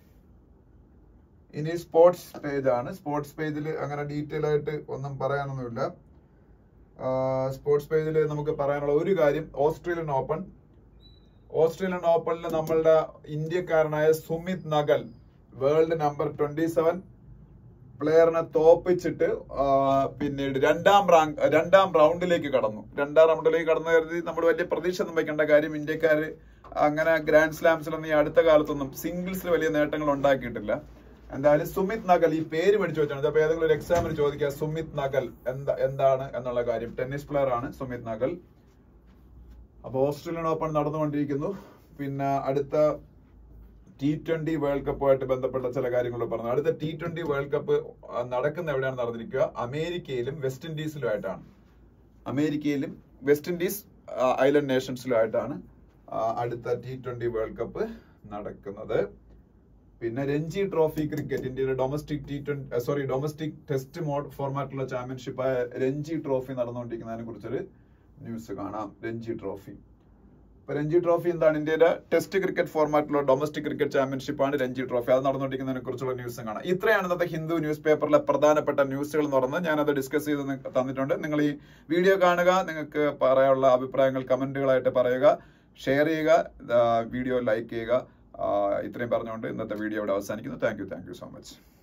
ഇനി സ്പോർട്സ് പേജ് ആണ് സ്പോർട്സ് പേജിൽ അങ്ങനെ ഡീറ്റെയിൽ ആയിട്ട് ഒന്നും പറയാനൊന്നുമില്ല സ്പോർട്സ് പേജിൽ നമുക്ക് പറയാനുള്ള ഒരു കാര്യം ഓസ്ട്രേലിയൻ ഓപ്പൺ ഓസ്ട്രേലിയൻ ഓപ്പണിൽ നമ്മളുടെ ഇന്ത്യക്കാരനായ Sumit Nagal world number twenty seven പ്ലെയറിനെ തോപ്പിച്ചിട്ട് ആ, പിന്നീട് രണ്ടാം റാങ്ക് രണ്ടാം റൗണ്ടിലേക്ക് കടന്നു രണ്ടാം റൗണ്ടിലേക്ക് കടന്നു കരുതി നമ്മൾ വലിയ പ്രതീക്ഷ ഒന്നും വെക്കേണ്ട കാര്യം ഇന്ത്യക്കാര് അങ്ങനെ ഗ്രാൻഡ് സ്ലാംസിലൊന്നും ഈ അടുത്ത കാലത്തൊന്നും സിംഗിൾസിൽ വലിയ നേട്ടങ്ങൾ ഉണ്ടാക്കിയിട്ടില്ല എന്തായാലും സുമിത് നഗൽ ഈ പേര് മേടിച്ചു വെച്ചാണ് അപ്പൊ ഏതെങ്കിലും ഒരു എക്സാമിന് ചോദിക്കുക സുമിത് നഗൽ എന്താ എന്താണ് എന്നുള്ള കാര്യം ടെന്നീസ് പ്ലെയർ ആണ് സുമിത് നഗൽ അപ്പൊ ഓസ്ട്രേലിയൻ ഓപ്പൺ നടന്നുകൊണ്ടിരിക്കുന്നു പിന്നെ അടുത്ത ടി ട്വന്റി വേൾഡ് കപ്പുമായിട്ട് ബന്ധപ്പെട്ട ചില കാര്യങ്ങൾ പറഞ്ഞു അടുത്ത ടി ട്വന്റി വേൾഡ് കപ്പ് ആ, നടക്കുന്ന എവിടെയാണ് നടന്നിരിക്കുക അമേരിക്കയിലും വെസ്റ്റ് ഇൻഡീസിലുമായിട്ടാണ് അമേരിക്കയിലും വെസ്റ്റ് ഇൻഡീസ് ആ, ഐലൻഡ് നേഷൻസിലുമായിട്ടാണ് ആ, അടുത്ത ടി ട്വന്റി വേൾഡ് കപ്പ് നടക്കുന്നത് പിന്നെ രഞ്ജി ട്രോഫി ക്രിക്കറ്റ് ഇന്ത്യയുടെ domestic T twenty sorry domestic test mode ഫോർമാറ്റിലുള്ള ചാമ്പ്യൻഷിപ്പായ രഞ്ജി ട്രോഫി നടന്നുകൊണ്ടിരിക്കുന്നതിനെ കുറിച്ചൊരു ന്യൂസ് കാണാം രഞ്ജി ട്രോഫി ഇപ്പൊ രഞ്ജി ട്രോഫി എന്താണ് ഇന്ത്യയുടെ ടെസ്റ്റ് ക്രിക്കറ്റ് ഫോർമാറ്റിലുള്ള ഡൊമസ്റ്റിക് ക്രിക്കറ്റ് ചാമ്പ്യൻഷിപ്പ് ആണ് രഞ്ജി ട്രോഫി അത് നടന്നുകൊണ്ടിരിക്കുന്നതിനെ കുറിച്ചുള്ള ന്യൂസ് കാണാം ഇത്രയാണ് ഇന്നത്തെ ഹിന്ദു ന്യൂസ് പേപ്പറിലെ പ്രധാനപ്പെട്ട ന്യൂസുകൾ എന്ന് പറഞ്ഞത് ഞാനത് ഡിസ്കസ് ചെയ്ത് നി- തന്നിട്ടുണ്ട് നിങ്ങൾ ഈ വീഡിയോ കാണുക നിങ്ങൾക്ക് പറയാനുള്ള അഭിപ്രായങ്ങൾ കമന്റുകളായിട്ട് പറയുക ഷെയർ ചെയ്യുക വീഡിയോ ലൈക്ക് ചെയ്യുക ആ, ഇത്രയും പറഞ്ഞുകൊണ്ട് ഇന്നത്തെ വീഡിയോ ഇവിടെ അവസാനിക്കുന്നു thank you thank you so much